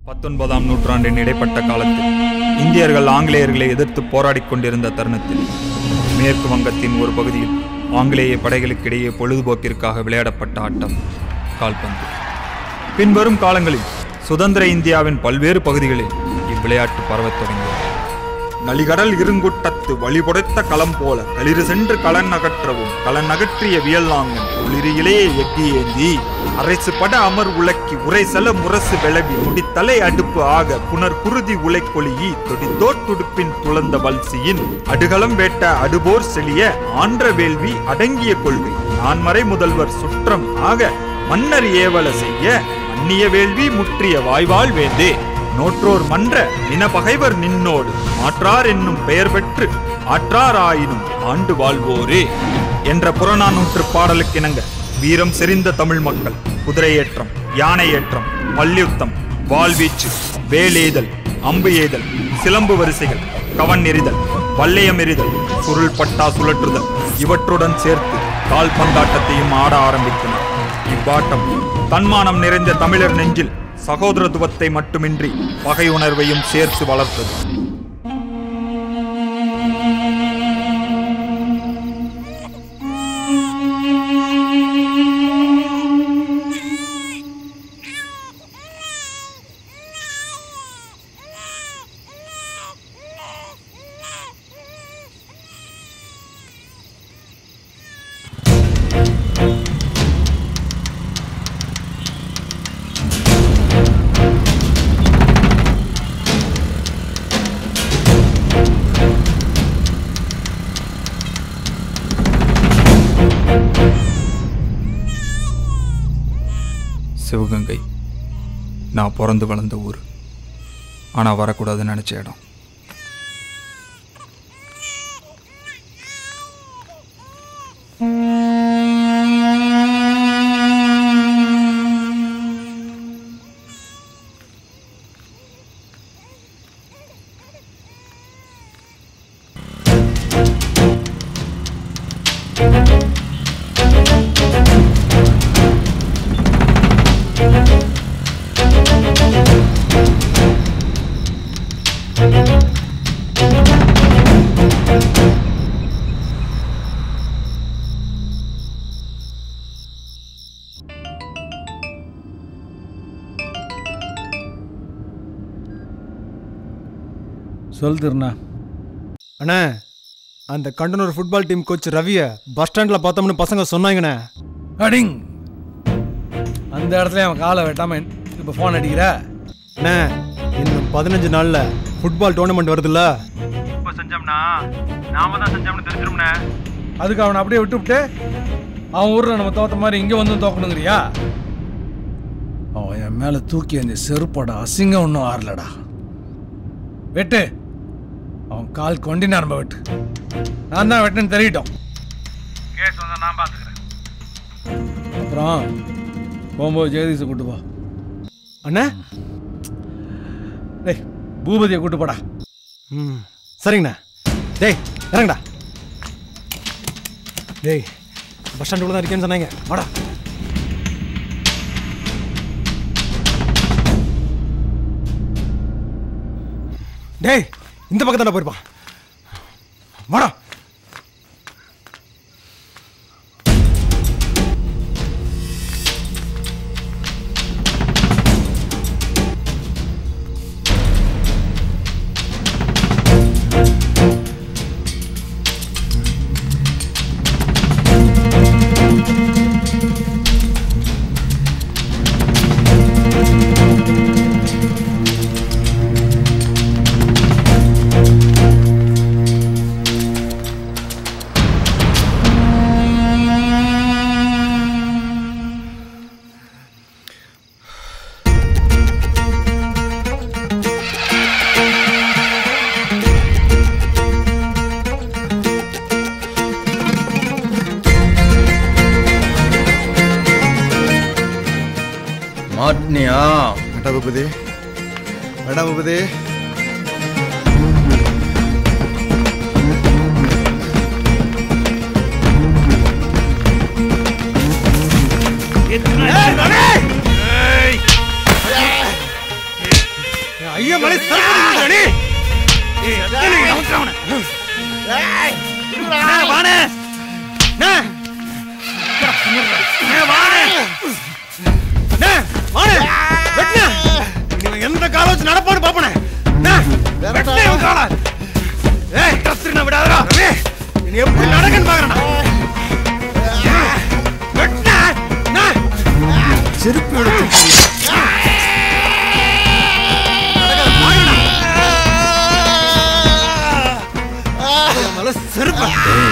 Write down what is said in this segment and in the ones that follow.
பத்தொன்பதாம் நூற்றாண்டின் இடைப்பட்ட காலத்தில் இந்தியர்கள் ஆங்கிலேயர்களை எதிர்த்து போராடிக் கொண்டிருந்த தருணத்தில் மேற்கு வங்கத்தின் ஒரு பகுதியில் ஆங்கிலேய படைகளுக்கிடையே பொழுதுபோக்கிற்காக விளையாடப்பட்ட ஆட்டம் கால்பந்து பின்வரும் காலங்களில் சுதந்திர இந்தியாவின் பல்வேறு பகுதிகளில் இவ்விளையாட்டு பரவத் தொடங்கியது நலிகடல் இருங்குட்டத்து வழிபொடைத்த களம் போல களிறு சென்று களன் அகற்றவும் களன் அகற்றிய வியல்லாங்கன் ஒளிரியிலே எக்கி ஏந்தி அரைசு பட அமர் உலக்கி உரை செல முரசு விளவி முடித்தலை அடுப்பு ஆக புனர் குருதி உலைக்கொளியி தொடித்தோர் துடுப்பின் துளந்த வல்சியின் அடுகளம் வேட்ட அடுபோர் செழிய ஆன்ற வேள்வி அடங்கிய கொள்கை நான்மறை முதல்வர் சுற்றம் ஆக மன்னர் ஏவல செய்ய அந்நிய வேள்வி முற்றிய வாய்வாள் வேந்தே நோற்றோர் மன்ற நினபகைவர் நின்னோடு மாற்றார் என்னும் பெயர் பெற்று ஆற்றாராயினும் ஆண்டு வாழ்வோரே என்ற புறநானூற்று பாடலுக்கிணங்க வீரம் செறிந்த தமிழ் மக்கள் குதிரையேற்றம் யானை ஏற்றம் மல்யுத்தம் வாள்வீச்சு வேலேதல் அம்பு ஏதல் சிலம்பு வரிசைகள் கவன் எறிதல் வல்லையம் எறிதல் சுருள் பட்டா சுழற்றுதல் இவற்றுடன் சேர்த்து கால்பந்தாட்டத்தையும் ஆட ஆரம்பித்தனர் இவ்வாட்டம் தன்மானம் நிறைந்த தமிழர் நெஞ்சில் சகோதரத்துவத்தை மட்டுமின்றி பகை உணர்வையும் சேர்த்து வளர்த்தது சிவகங்கை நான் பிறந்து வளர்ந்த ஊர் ஆனால் வரக்கூடாதுன்னு நினச்ச இடம் சொல் திருண்ணா அண்ணே அந்த கண்டனூர் ஃபுட்பால் டீம் கோச் ரவியை பஸ் ஸ்டாண்டில் பார்த்தோம்னு பசங்க சொன்னாங்கண்ணே அடிங் அந்த இடத்துல அவன் காலை வெட்டாம இப்போ ஃபோன் அடிக்கிற அண்ணே இன்னும் பதினஞ்சு நாளில் ஃபுட்பால் டோர்னமெண்ட் வருதுல்ல இப்போ செஞ்சோம்னா நாம தான் செஞ்சோம்னு தெரிஞ்சிரும்ண்ணே அதுக்கு அவனை அப்படியே விட்டுவிட்டு அவன் ஊரில் நம்ம தோத்த மாதிரி இங்கே வந்து தோக்கணுங்கிறியா அவன் என் மேலே தூக்கி அந்த செருப்போட அசிங்கம் ஒன்றும் ஆறலடா வெட்டு அவன் கால் கொண்டினா நம்ம வெட்டு நான் தான் வெட்டுன்னு தெரியட்டும் கேஸ் வந்தா நான் பார்த்துக்கிறேன் அப்புறம் போகும்போது ஜெகதீஷை கூட்டு போ அண்ணே டேய் பூபதியை கூட்டு போடா ம் சரிங்கண்ணா டேய் இறங்கடா டேய் பஸ் ஸ்டாண்டுக்குள்ள தான் இருக்கேன்னு சொன்னாங்க வாடா டேய் இந்த பக்கம் தானே போயிருப்பான் வாடா மாட்டினியா வேண்டாம் பூபதி வேண்டாம் பூபதி ஐயா மலை சரப்படி எந்த கால வச்சு நடப்பான்னு பாப்பனே ஏய் கத்திரின விடாதடா ஏய், நீ எப்படி நடக்கன்னு பாக்குறேன் செருப்பு எடுத்து செருப்பு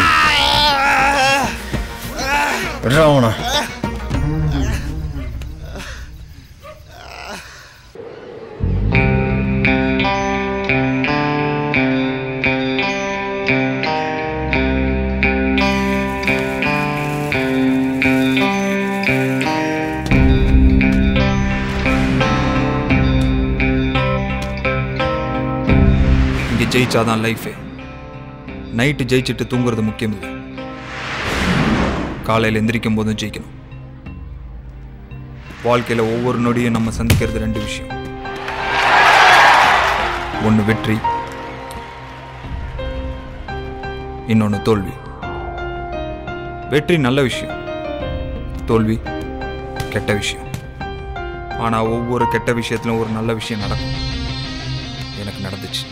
ராவணா இங்கே ஜெயிச்சாதான் லைஃபே நைட்டு ஜெயிச்சுட்டு தூங்குறது முக்கியம் இல்லை காலையில் எந்திரிக்கும் போதும் ஜெயிக்கணும் வாழ்க்கையில் ஒவ்வொரு நொடியும் நம்ம சந்திக்கிறது ரெண்டு விஷயம் ஒன்று வெற்றி இன்னொன்று தோல்வி வெற்றி நல்ல விஷயம் தோல்வி கெட்ட விஷயம் ஆனால் ஒவ்வொரு கெட்ட விஷயத்திலும் ஒரு நல்ல விஷயம் நடக்கும் எனக்கு நடந்துச்சு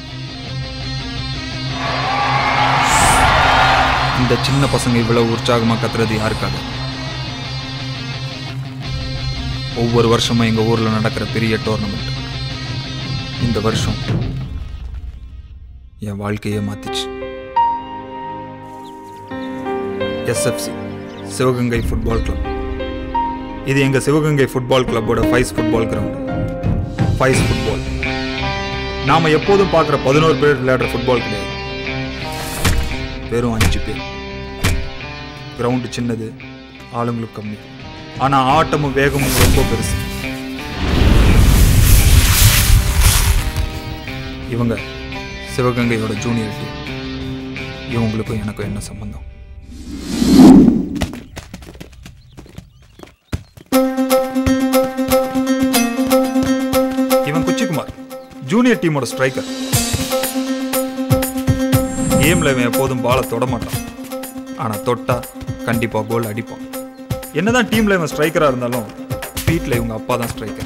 இந்த சின்ன பசங்க இவ்வளவு உற்சாகமா கத்துறது யாருக்காக ஒவ்வொரு வருஷமும் எங்க ஊர்ல நடக்கிற பெரிய டோர்னமெண்ட் இந்த வருஷம் என் வாழ்க்கையே மாத்திச்சு எஸ்எஃப்சி சிவகங்கை ஃபுட்பால் கிளப் இது எங்க சிவகங்கை ஃபுட்பால் கிளப்போட ஃபைஸ் ஃபுட்பால் கிரவுண்ட் ஃபைஸ் ஃபுட்பால் நாம எப்போதும் பார்க்குற பதினோரு பேர் விளையாடுற ஃபுட்பால் கிடையாது வெறும் அஞ்சு பேர் கிரவுண்டு சின்னது ஆளுங்களுக்கு கம்மி ஆனால் ஆட்டமும் வேகமும் ரொம்ப பெருசு இவங்க சிவகங்கையோட ஜூனியர் டீம் இவங்களுக்கும் எனக்கும் என்ன சம்பந்தம் இவன் குச்சிக்குமார் ஜூனியர் டீமோட ஸ்ட்ரைக்கர் கேம்ல இவன் எப்போதும் பாலை தொட மாட்டான் ஆனா தொட்டா கண்டிப்பா கோல் அடிப்பான் என்னதான் டீம்ல இவன் ஸ்ட்ரைக்கரா இருந்தாலும் வீட்ல இவங்க அப்பா தான் ஸ்ட்ரைக்கர்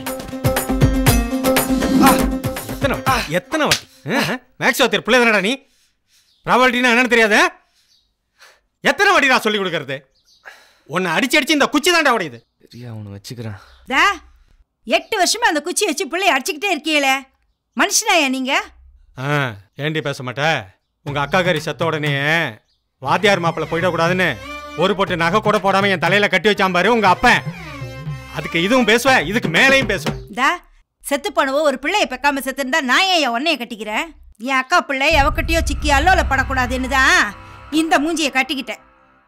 எத்தனை வாட்டி எத்தனை வாட்டி மேக்ஸ் வாத்தியர் பிள்ளை தானடா நீ ப்ராபர்ட்டினா என்னன்னு தெரியாத எத்தனை வாட்டி நான் சொல்லி கொடுக்கறது உன்னை அடிச்சு அடிச்சு இந்த குச்சி தாண்டா உடையுது சரியா அவனை வச்சுக்கிறான் தா எட்டு வருஷமா அந்த குச்சி வச்சு பிள்ளைய அடிச்சுக்கிட்டே இருக்கீங்களே மனுஷனாயா நீங்க ஆ ஏண்டி பேச மாட்ட உங்க அக்கா கறி செத்த உடனே வாத்தியார் மாப்பிள்ள போயிடக்கூடாதுன்னு ஒரு பொட்டு நகை கூட போடாம என் தலையில கட்டி வச்சான் பாரு உங்க அப்பன் அதுக்கு இதுவும் பேசுவேன் இதுக்கு மேலேயும் பேசுவேன் தா செத்து போனவோ ஒரு பிள்ளைய பெக்காம செத்துருந்தா நான் ஏன் என் உன்னைய கட்டிக்கிறேன் என் அக்கா பிள்ளை எவக்கட்டியோ சிக்கி அல்லோல படக்கூடாதுன்னு தான் இந்த மூஞ்சிய கட்டிக்கிட்டேன்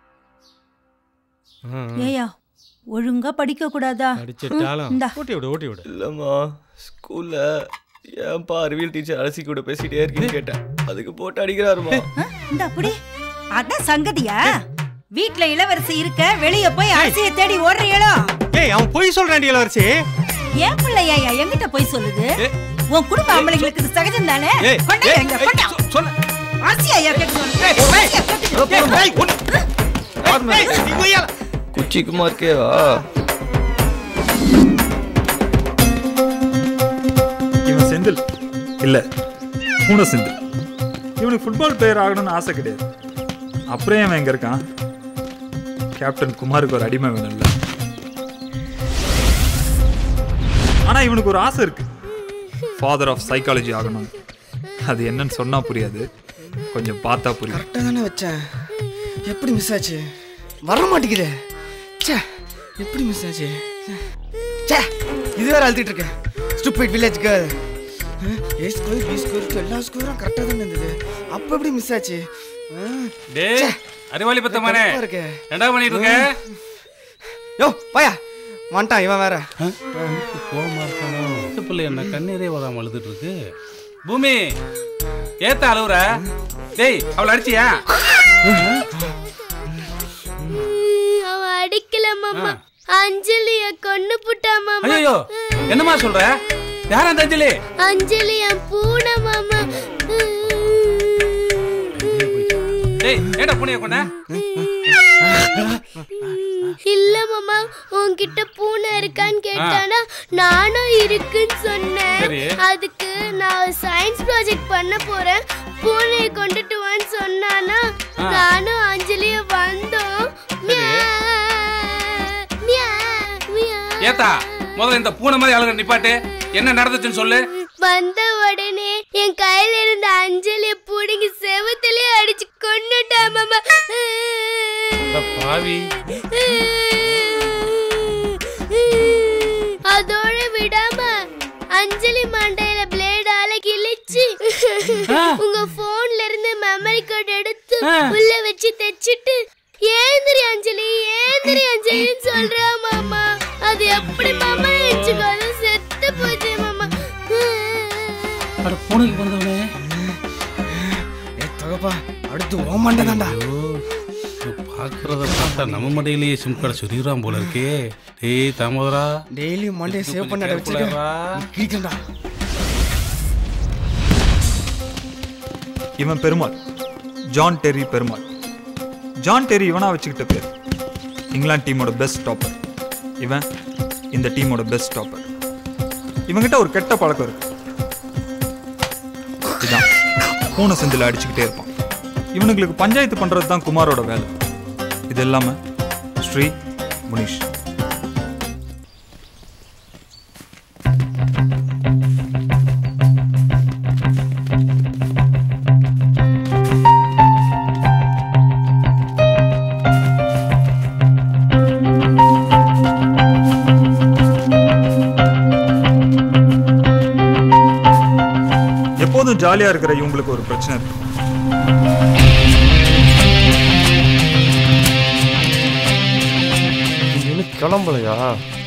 ஏயா ஒழுங்கா படிக்க கூடாதா அடிச்சிட்டாலும் இந்தா. ஊட்டி விடு ஊட்டி விடு இல்லம்மா ஸ்கூல்ல ஏன்பா அறிவியல் டீச்சர் அலசி கூட பேசிட்டே இருக்கேன்னு கேட்டேன் அதுக்கு போட்டு அடிக்கிறாருமா இந்த அப்படி அதான் சங்கதியா வீட்ல இளவரசி இருக்க வெளிய போய் அரிசியை தேடி ஓடுறீங்களோ ஏய் அவன் பொய் சொல்றான்டி இளவரசி ஏன் பிள்ளையா என்கிட்ட போய் சொல்லுது உன் குடும்ப ஆம்பளைங்களுக்கு இது சகஜம் தானே ஏய், கொண்டா ஏய், எங்க ஏய், கொண்டா சொ- சொல்லு. அரிசியா ஐயா கேட்டு சொல்லு ஏய், ஏய், அரிசியா கேட்டு சொல்லு. ஏய், ஏய், ஒண்ணு- ஏய், நீ கொய்யால. குச்சிக்குமா இருக்கேவா இவன் செந்தில் இல்ல பூனை செந்தில் இவனுக்கு ஃபுட்பால் பிளேயர் ஆகணும்னு ஆசை கிடையாது அப்புறம் ஏன் அவன் எங்க இருக்கான் கேப்டன் குமாருக்கு ஒரு அடிமை வேணும்ல ஆனா இவனுக்கு ஒரு ஆசை இருக்கு ஃபாதர் ஆஃப் சைக்காலஜி ஆகணும் அது என்னன்னு சொன்னா புரியாது கொஞ்சம் பார்த்தா புரியும் கரெக்டாக தானே வச்சேன் எப்படி மிஸ் ஆச்சு வர மாட்டேங்குதே ச்சே எப்படி மிஸ் ஆச்சு ச்சே இது வேற அழுத்திட்டு இருக்கேன் stupid village girl A score B score எல்லா ஸ்கோரும் கரெக்டாக தானே இருந்தது அப்போ எப்படி மிஸ் ஆச்சு ஆ, டேய் அறிவாளி பத்தமானே கடுப்பா இருக்கே. என்னடா பண்ணிட்டு இருக்க யோ பாயா வந்துட்டான் இவன் வேற கோவமா இருக்கானோ இந்த பிள்ளை என்ன கண்ணீரே வராம அழுதுட்டு இருக்கு பூமி ஏத்த அழுவுற டேய் அவளை அடிச்சியா அவன் அடிக்கல மாமா அஞ்சலிய கொன்னு புட்டா மாமா ஐயோ என்னம்மா சொல்ற யார் அந்த அஞ்சலி அஞ்சலி என் பூனை மாமா டேய் ஏடா பூனைய கொண்ட இல்ல மாமா உன்கிட்ட பூனை இருக்கான்னு கேட்டானா நானும் இருக்குன்னு சொன்னேன் சரி. அதுக்கு நான் சயின்ஸ் ப்ராஜெக்ட் பண்ண போறேன் பூனையை கொண்டுட்டு வான்னு சொன்னானா ஆ. நானும் அஞ்சலியும் வந்தோம் மியா, மியா, மியா. ஏத்தா முதல்ல இந்த பூனை மாதிரி ஆளுங்க நிப்பாட்டு என்ன நடந்துச்சுன்னு சொல்லு வந்த உடனே என் கையில இருந்த அஞ்சலிய புடுங்கி செவத்திலே அடிச்சு கொன்னுட்டா மாமா இந்த பாவி அதோட விடாம அஞ்சலி மண்டையில பிளேடால கிழிச்சு உங்க போன்ல இருந்து மெமரி கார்டு எடுத்து உள்ள வச்சு தைச்சிட்டு ஏந்திரி அஞ்சலி ஏந்திரி அஞ்சலின்னு சொல்றா மாமா அது எப்படி மாமா வச்சுக்காது செத்து போச்சு மாமா அட பூனைக்கு பிறந்தவனே ஏ தகப்பா அடுத்து ஓமாண்டே தான்டா பாக்குறத பார்த்தா நம்ம மண்டையிலேயே சிம் கார்டு சொல்லிடுறான் போல இருக்கே டேய் தாமோதரா டெய்லி மண்டே சேவ் பண்ண careful-ஆ வச்சிருக்கேன் கிழிக்கண்டா இவன் Perumal John Terry Perumal John Terry இவனா வச்சுக்கிட்ட பேர் இங்கிலாந்து டீமோட பெஸ்ட் டாப்பர் இவன் இந்த டீமோட பெஸ்ட் டாப்பர் இவங்கிட்ட ஒரு கெட்ட பழக்கம் இருக்கு இதான் பூனை செந்தில் அடிச்சுக்கிட்டே இருப்பான் இவனுங்களுக்கு பஞ்சாயத்து பண்றது தான் குமாரோட வேலை இது இல்லாம ஸ்ரீ முனிஷ் எப்போதும் ஜாலியா இருக்கிற இவங்களுக்கு ஒரு பிரச்சனை இருக்கு இன்னும் கிளம்பலையா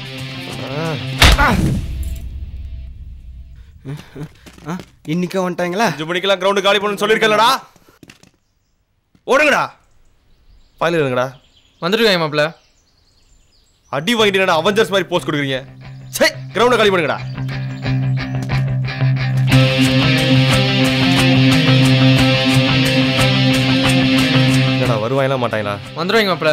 ஆ, இன்னைக்கு வந்துட்டாங்களா அஞ்சு மணிக்கெல்லாம் கிரவுண்டு காலி பண்ணணும்னு சொல்லியிருக்கலடா ஓடுங்கடா பாயில் இருங்கடா வந்துட்டு மாப்ள அடி வாங்கிட்டு அவெஞ்சர்ஸ் மாதிரி போஸ்ட் கொடுக்குறீங்க சரி கிரவுண்டை காலி பண்ணுங்கடா என்னடா வருவாங்களா மாட்டாங்களா வந்துடுவாங்க மாப்ள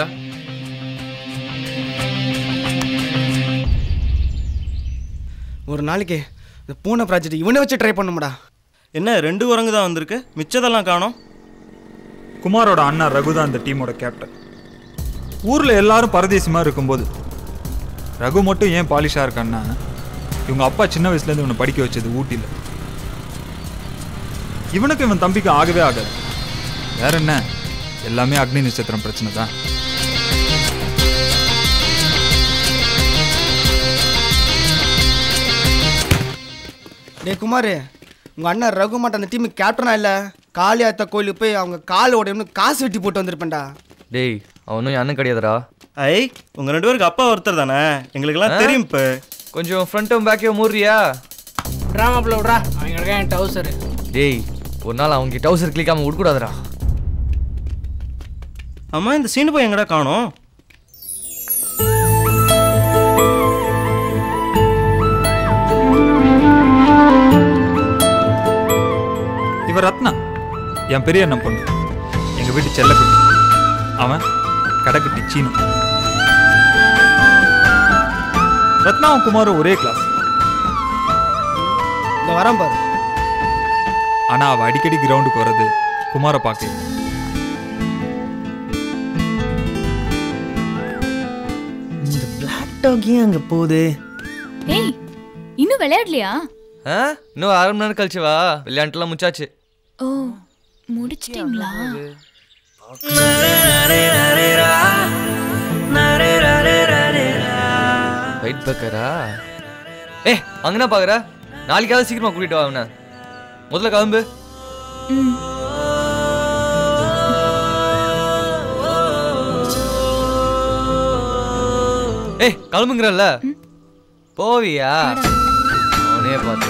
ஒரு நாளைக்கு இந்த பூனை ப்ராஜெக்ட் இவனை வச்சு ட்ரை பண்ணும்டா என்ன ரெண்டு குரங்கு தான் வந்திருக்கு மிச்சதெல்லாம் காணோம் குமாரோட அண்ணா ரகு தான் இந்த டீமோட கேப்டன் ஊர்ல எல்லாரும் பரதேசிமா இருக்கும்போது ரகு மட்டும் ஏன் பாலிஷா இருக்கான்னா இவங்க அப்பா சின்ன வயசுல இருந்து இவனை படிக்க வச்சது ஊட்டில இவனுக்கு இவன் தம்பிக்கு ஆகவே ஆகாது வேற என்ன எல்லாமே அக்னி நட்சத்திரம் பிரச்சனை தான் டேய் குமார் உங்கள் அண்ணன் ரகுமாட்ட அந்த டீமுக்கு கேப்டனா இல்லை காளியாத்த கோயிலுக்கு போய் அவங்க கால் உடையம்னு காசு வெட்டி போட்டு வந்திருப்பேன்டா டேய் அவனும் என் அண்ணன் கிடையாதுடா ஐ உங்க ரெண்டு பேருக்கு அப்பா ஒருத்தர் தானே எங்களுக்கெல்லாம் ஆ? தெரியும் இப்போ கொஞ்சம் ஃப்ரண்ட்டும் பேக்கையும் மூடுறியா ட்ராமாப்பில் விட்றா அவங்க கிடக்க என் டவுசரு டேய் ஒரு நாள் அவங்க டவுசர் கிளிக்காம விடக்கூடாதுடா அம்மா இந்த சீனு போய் எங்கடா காணோம் இவ ரத்னா என் பெரிய அண்ணன் பொண்ணு எங்க வீட்டு செல்லக்குட்டி அவன் கடைக்குட்டி சீனு ரத்னாவும் குமாரும் ஒரே கிளாஸ் இந்த வரேன் பாரு ஆனா அவ அடிக்கடி கிரவுண்டுக்கு வர்றது குமாரை பார்க்க இந்த பிளாக் டாக் ஏன் அங்கே போகுது ஏய் இன்னும் விளையாடலையா ஆ இன்னும் அரை மணி நேரம் கழிச்சு வா விளையாண்டுலாம் முச்சாச்சு ஓ முடிச்சிட்டீங்களா வெயிட் பேக்கரா ஏ அங்கனா பாக்குற நாளைக்காவது சீக்கிரமா கூட்டிட்டு வா அவனை முதல்ல கிளம்பு ம் ஏய் கிளம்புங்கிறல்ல போவியா அவனே பார்த்து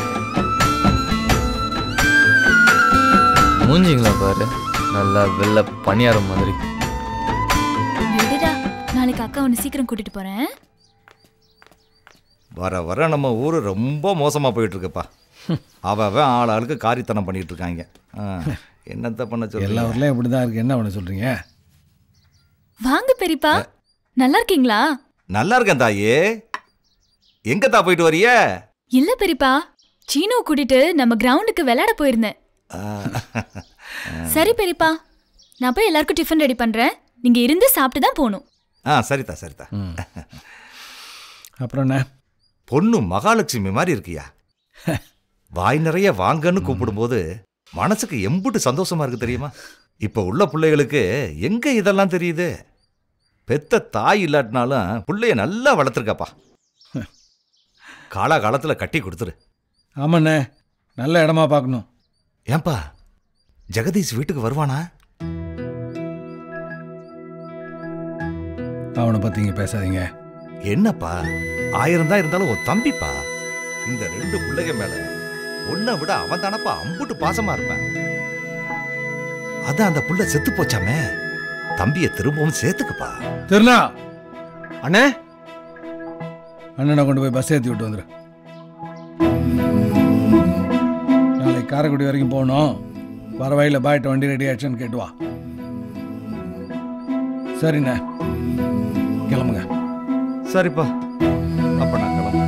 மூஞ்சிங்களா பாரு நல்லா வெள்ளை பணியாரம் மாதிரி விடுடா நாளைக்கு அக்கா உன்னை சீக்கிரம் கூட்டிட்டு போறேன் வர வர நம்ம ஊர் ரொம்ப மோசமாக போயிட்டு இருக்குப்பா அவ அவன் ஆள் ஆளுக்கு காரித்தனம் பண்ணிட்டு இருக்காங்க ஆ, என்னத்த பண்ண எல்லா சொல்ல ஊர்லயும் இப்படி தான் இருக்கு என்ன பண்ண சொல்றீங்க வாங்க பெரியப்பா நல்லா இருக்கீங்களா நல்லா இருக்கேன் தாயே எங்கத்தா போயிட்டு வரிய இல்ல பெரியப்பா சீனோ கூட்டிட்டு நம்ம கிரவுண்டுக்கு விளையாட போயிருந்தேன் சரி பெரியப்பா நான் போய் எல்லாருக்கும் டிஃபன் ரெடி பண்றேன் நீங்க இருந்து சாப்பிட்டு தான் போகணும் ஆ சரிதா சரிதா அப்புறம் என்ன பொண்ணு மகாலட்சுமி மாதிரி இருக்கியா வாய் நிறைய வாங்கன்னு கூப்பிடும்போது மனசுக்கு எம்புட்டு சந்தோஷமா இருக்கு தெரியுமா இப்ப உள்ள பிள்ளைகளுக்கு எங்க இதெல்லாம் தெரியுது பெத்த தாய் இல்லாட்டினாலும் பிள்ளைய நல்லா வளர்த்துருக்கப்பா காலாகாலத்துல கட்டி கொடுத்துரு ஆமாண்ணே நல்ல இடமா பார்க்கணும் ஏன்பா ஜெகதீஷ் வீட்டுக்கு வருவானா அவனை பத்தி இங்க பேசாதீங்க என்னப்பா ஆயிரம் தான் இருந்தாலும் ஒரு தம்பிப்பா இந்த ரெண்டு பிள்ளைக மேல உன்னை விட அவன் தானப்பா அம்புட்டு பாசமா இருப்பான் அதான் அந்த புள்ள செத்து போச்சாமே தம்பிய திரும்பவும் சேர்த்துக்கப்பா திருநா அண்ணே அண்ணனை கொண்டு போய் பஸ் ஏற்றி விட்டு வந்துரு நாளைக்கு காரைக்குடி வரைக்கும் போகணும் வர வழியில் பாய்ட்ட வண்டி ரெடி ஆயிடுச்சுன்னு கேட்டு வா சரிண்ணே கிளம்புங்க சரிப்பா அப்ப நான் கிளம்புறேன்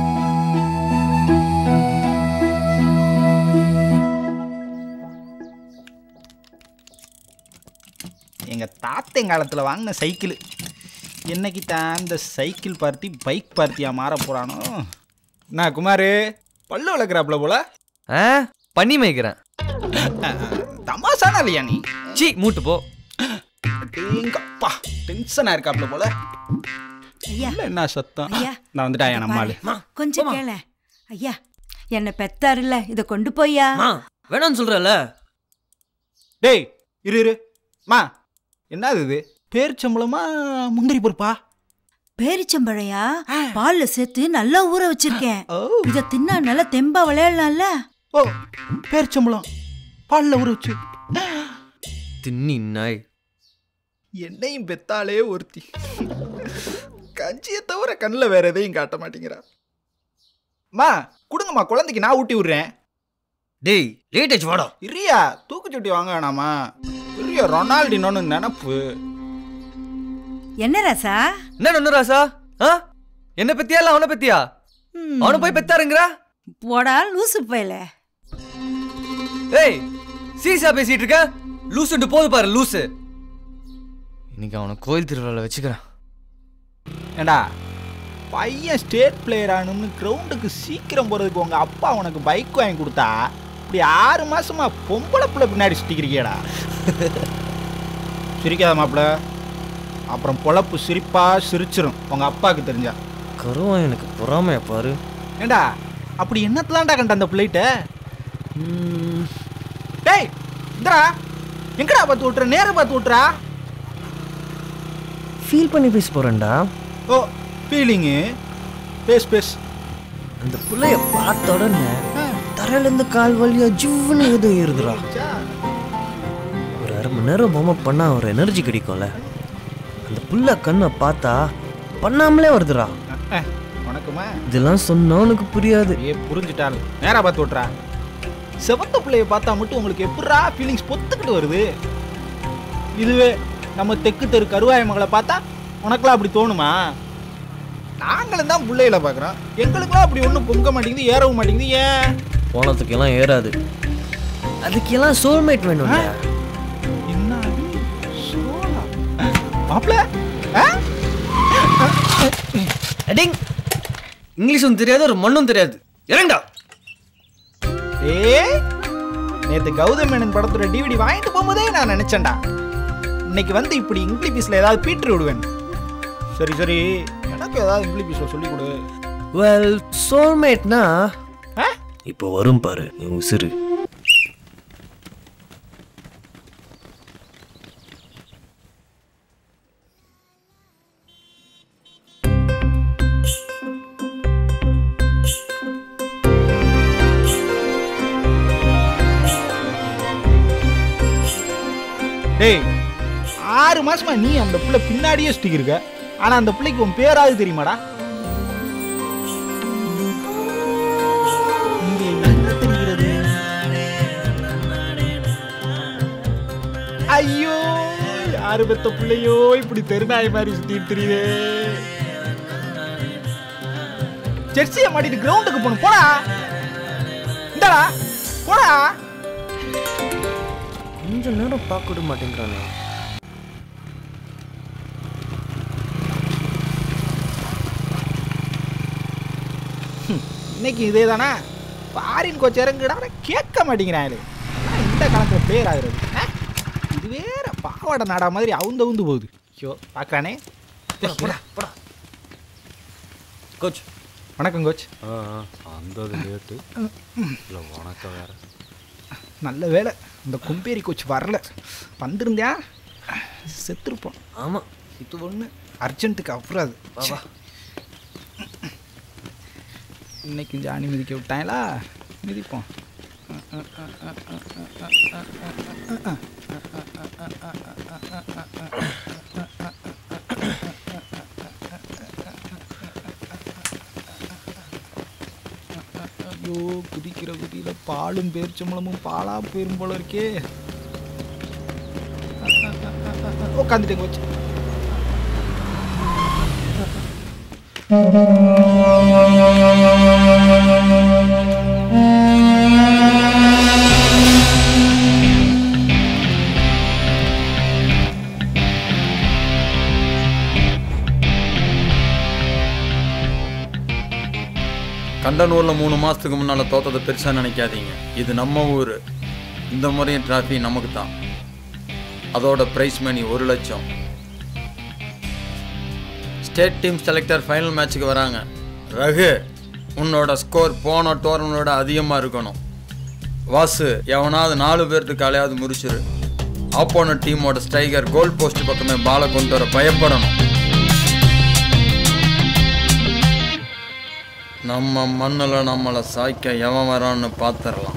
எங்கள் தாத்தங்காலத்தில் வாங்கின சைக்கிள் என்னைக்கு தான் இந்த சைக்கிள் பார்ட்டி பைக் பார்ட்டியாக மாற போகிறானோ நான் குமார் பல்லு வளர்க்குறாப்புல போல ஆ பண்ணி மேய்க்கிறேன் தமாசானா இல்லையா நீ சி மூட்டு போ எங்கப்பா டென்ஷனாக இருக்காப்புல போல ஐயா உள்ள என்ன சத்தம் ஐயா, நான் வந்துட்டாயா நம்மால் கொஞ்சம் கேள ஐயா என்னை பெத்தாருல்ல இதை கொண்டு போய்யா வேணாம்னு சொல்றல டேய் இரு இரு மா என்னது இது பேரிச்சம்பளமா முந்திரி பருப்பா பேரிச்சம்பழையா பால்ல சேர்த்து நல்லா ஊற வச்சிருக்கேன் இத தின்னா நல்லா தெம்பா விளையாடலாம்ல ஓ பேரிச்சம்பளம் பால்ல ஊற வச்சு தின்னி நாய் என்னையும் பெத்தாலே ஒருத்தி கஞ்சியை தவிர கண்ணில் வேற எதையும் காட்ட மாட்டேங்கிறா மா கொடுங்கம்மா குழந்தைக்கு நான் ஊட்டி விடுறேன் டேய் லேட் ஆச்சு வாடா இரியா தூக்குச்சட்டி வாங்க வேணாமா பெரிய ரொனால்டினோன்னு நினப்பு என்ன ராசா என்ன நொன்னு ராசா ஆ என்ன பத்தியா இல்ல அவனை பத்தியா அவனை போய் பெத்தாருங்கிறா போடா லூசு போயல ஏய் சீசா பேசிட்டு இருக்க லூசுண்டு போது பாரு லூசு இன்னைக்கு அவனை கோயில் திருவிழாவில் வச்சுக்கிறேன் ஏண்டா பையன் ஸ்டேட் பிளேயர் ஆகணும்னு கிரவுண்டுக்கு சீக்கிரம் போகிறதுக்கு உங்கள் அப்பா உனக்கு பைக் வாங்கி கொடுத்தா இப்படி ஆறு மாசமா பொம்பளை பிள்ளை பின்னாடி சுட்டிக்கிறியடா சிரிக்காத மாப்பிள்ள அப்புறம் பொழப்பு சிரிப்பா சிரிச்சிரும் உங்கள் அப்பாவுக்கு தெரிஞ்சா கருவம் எனக்கு பொறாமைய பாரு ஏண்டா அப்படி என்னத்தலாம்டா கண்ட அந்த பிள்ளைகிட்ட டேய் இந்தரா எங்கடா பார்த்து விட்டுற நேர பார்த்து விட்டுறா ஃபீல் பண்ணி பேச போறேன்டா ஓ ஃபீலிங்கு பேஸ் பேஸ் அந்த புள்ளைய பார்த்த உடனே தரையில இருந்து கால் வழியா ஜிவ்னு ஏதோ ஏறுதுடா ஒரு அரை மணி நேரம் பொம்மை பண்ணா ஒரு எனர்ஜி கிடைக்கும்ல அந்த புள்ள கண்ணை பார்த்தா பண்ணாமலே வருதுடா வணக்கமா இதெல்லாம் சொன்னா உனக்கு புரியாது ஏ புரிஞ்சுட்டாள் நேரா பார்த்து விட்றா செவத்த பிள்ளைய பார்த்தா மட்டும் உங்களுக்கு எப்படிரா ஃபீலிங்ஸ் பொத்துக்கிட்டு வருது இதுவே நம்ம தெக்கு தெரு கருவாய மகளை பார்த்தா உனக்கெல்லாம் அப்படி தோணுமா நாங்களும் தான் பிள்ளைகளை பார்க்குறோம் எங்களுக்கெல்லாம் அப்படி ஒன்றும் பொங்க மாட்டேங்குது ஏறவும் மாட்டேங்குது ஏன் போனதுக்கெல்லாம் ஏறாது அதுக்கெல்லாம் சோல்மேட் வேணும்ல என்ன மாப்பிள்ள அடிங் இங்கிலீஷும் தெரியாது ஒரு மண்ணும் தெரியாது இறங்கடா ஏய் நேத்து கௌதம் மேனன் படத்தோட டிவிடி வாங்கிட்டு போகும்போதே நான் நினைச்சேன்டா இன்னைக்கு வந்து இப்படி இங்கிலீஷ் பீஸ்ல ஏதாவது பீட்ரு விடுவேன் சரி சரி எனக்கு ஏதாவது இங்கிலீஷ் பீஸ்ல சொல்லி கொடு வெல் சோல்மேட்னா இப்போ வரும் பாரு என் உசுறு டேய் ஆறு மாசமா நீ அந்த பிள்ளை பின்னாடியே சுத்திக்கு இருக்க ஆனா அந்த பிள்ளைக்கு உன் பேராது தெரியுமாடா யாரு பெத்த பிள்ளையோ இப்படி தெருநாய் மாதிரி சுத்திட்டு தெரியுதே ஜெர்சியை மாட்டிட்டு கிரவுண்டுக்கு போகணும் போடா இந்தாடா போடா கொஞ்ச நேரம் பார்க்க விட மாட்டேங்கிறானே இன்னைக்கு இதே தானே ஃபாரின் கோச் இறங்குடா கேட்க மாட்டேங்கிறாரு ஆனா இந்த காலத்தில் பிளேயர் ஆகுறது ஆ? இது வேற பாவாடை நாடா மாதிரி அவுந்து அவுந்து போகுது ஐயோ பார்க்கறானே கோச் வணக்கம் கோச் அந்த லேட்டு இல்லை வணக்கம் வேற நல்ல வேலை இந்த கும்பேரி கோச் வரல வந்திருந்தியா செத்துருப்போம் ஆமாம் இது ஒன்று அர்ஜென்ட்டுக்கு அப்புறம் அது வா, வா. இன்னைக்கு ஜானி மிதிக்க விட்டாங்களா மிதிப்போம் ஐயோ குதிக்கிற குதியில பாலும் பேரிச்சம்பளமும் பாலா போயிரும் போல இருக்கே உட்காந்துட்டேங்க வச்சு கண்டனூரில் மூணு மாதத்துக்கு முன்னால் தோத்ததை பெருசாக நினைக்காதீங்க இது நம்ம ஊர் இந்த முறையும் டிராஃபி நமக்கு தான் அதோட ப்ரைஸ் மணி ஒரு லட்சம் ஸ்டேட் டீம் செலக்டர் ஃபைனல் மேட்ச்சுக்கு வராங்க ரகு உன்னோட ஸ்கோர் போன டோர்னமெண்டோட அதிகமாக இருக்கணும் வாசு எவனாவது நாலு பேர்த்து காலையாவது முறிச்சிரு ஆப்போனட் டீமோட ஸ்ட்ரைக்கர் கோல் போஸ்ட் பக்கமே பாலை கொண்டு வர பயப்படணும் நம்ம மண்ணில் நம்மளை சாய்க்க எவன் வரான்னு பார்த்துடலாம்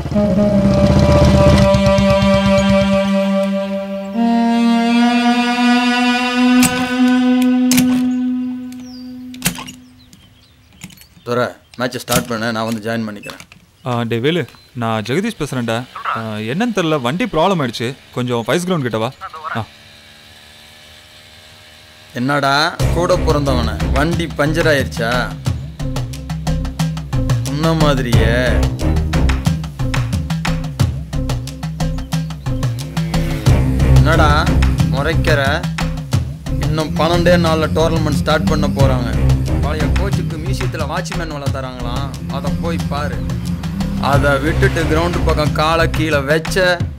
துரை மேட்சை ஸ்டார்ட் பண்ண நான் வந்து ஜாயின் பண்ணிக்கிறேன் ஆ, டே வேலு நான் ஜெகதீஷ் பேசுகிறேன்டா என்னன்னு தெரில வண்டி ப்ராப்ளம் ஆயிடுச்சு கொஞ்சம் ஃபைஸ் கிரவுண்ட் கிட்ட வா ஆ என்னடா கூட பிறந்தவன வண்டி பஞ்சர் ஆயிருச்சா உன்ன மாதிரியே என்னடா முறைக்கிற இன்னும் பன்னெண்டே நாளில் டோர்னமெண்ட் ஸ்டார்ட் பண்ண போகிறாங்க பழைய கோச்சுக்கு மியூசியத்தில் வாட்ச்மேன் வேலை தராங்களாம் அதை போய் பாரு அதை விட்டுட்டு கிரவுண்டு பக்கம் காலை கீழே வச்ச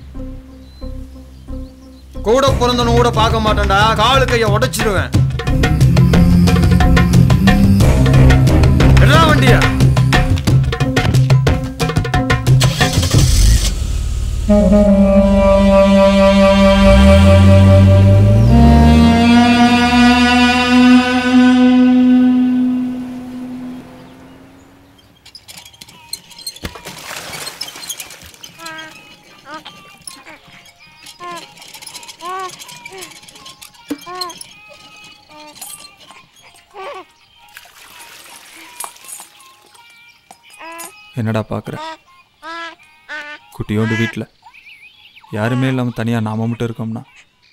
கூட பிறந்தவனு கூட பார்க்க மாட்டேன்டா காலு கையை உடைச்சிடுவேன் என்ன வண்டியா என்னடா பார்க்குற குட்டியோண்டு வீட்டில் யாருமே இல்லாமல் தனியாக நாம மட்டும் இருக்கோம்னா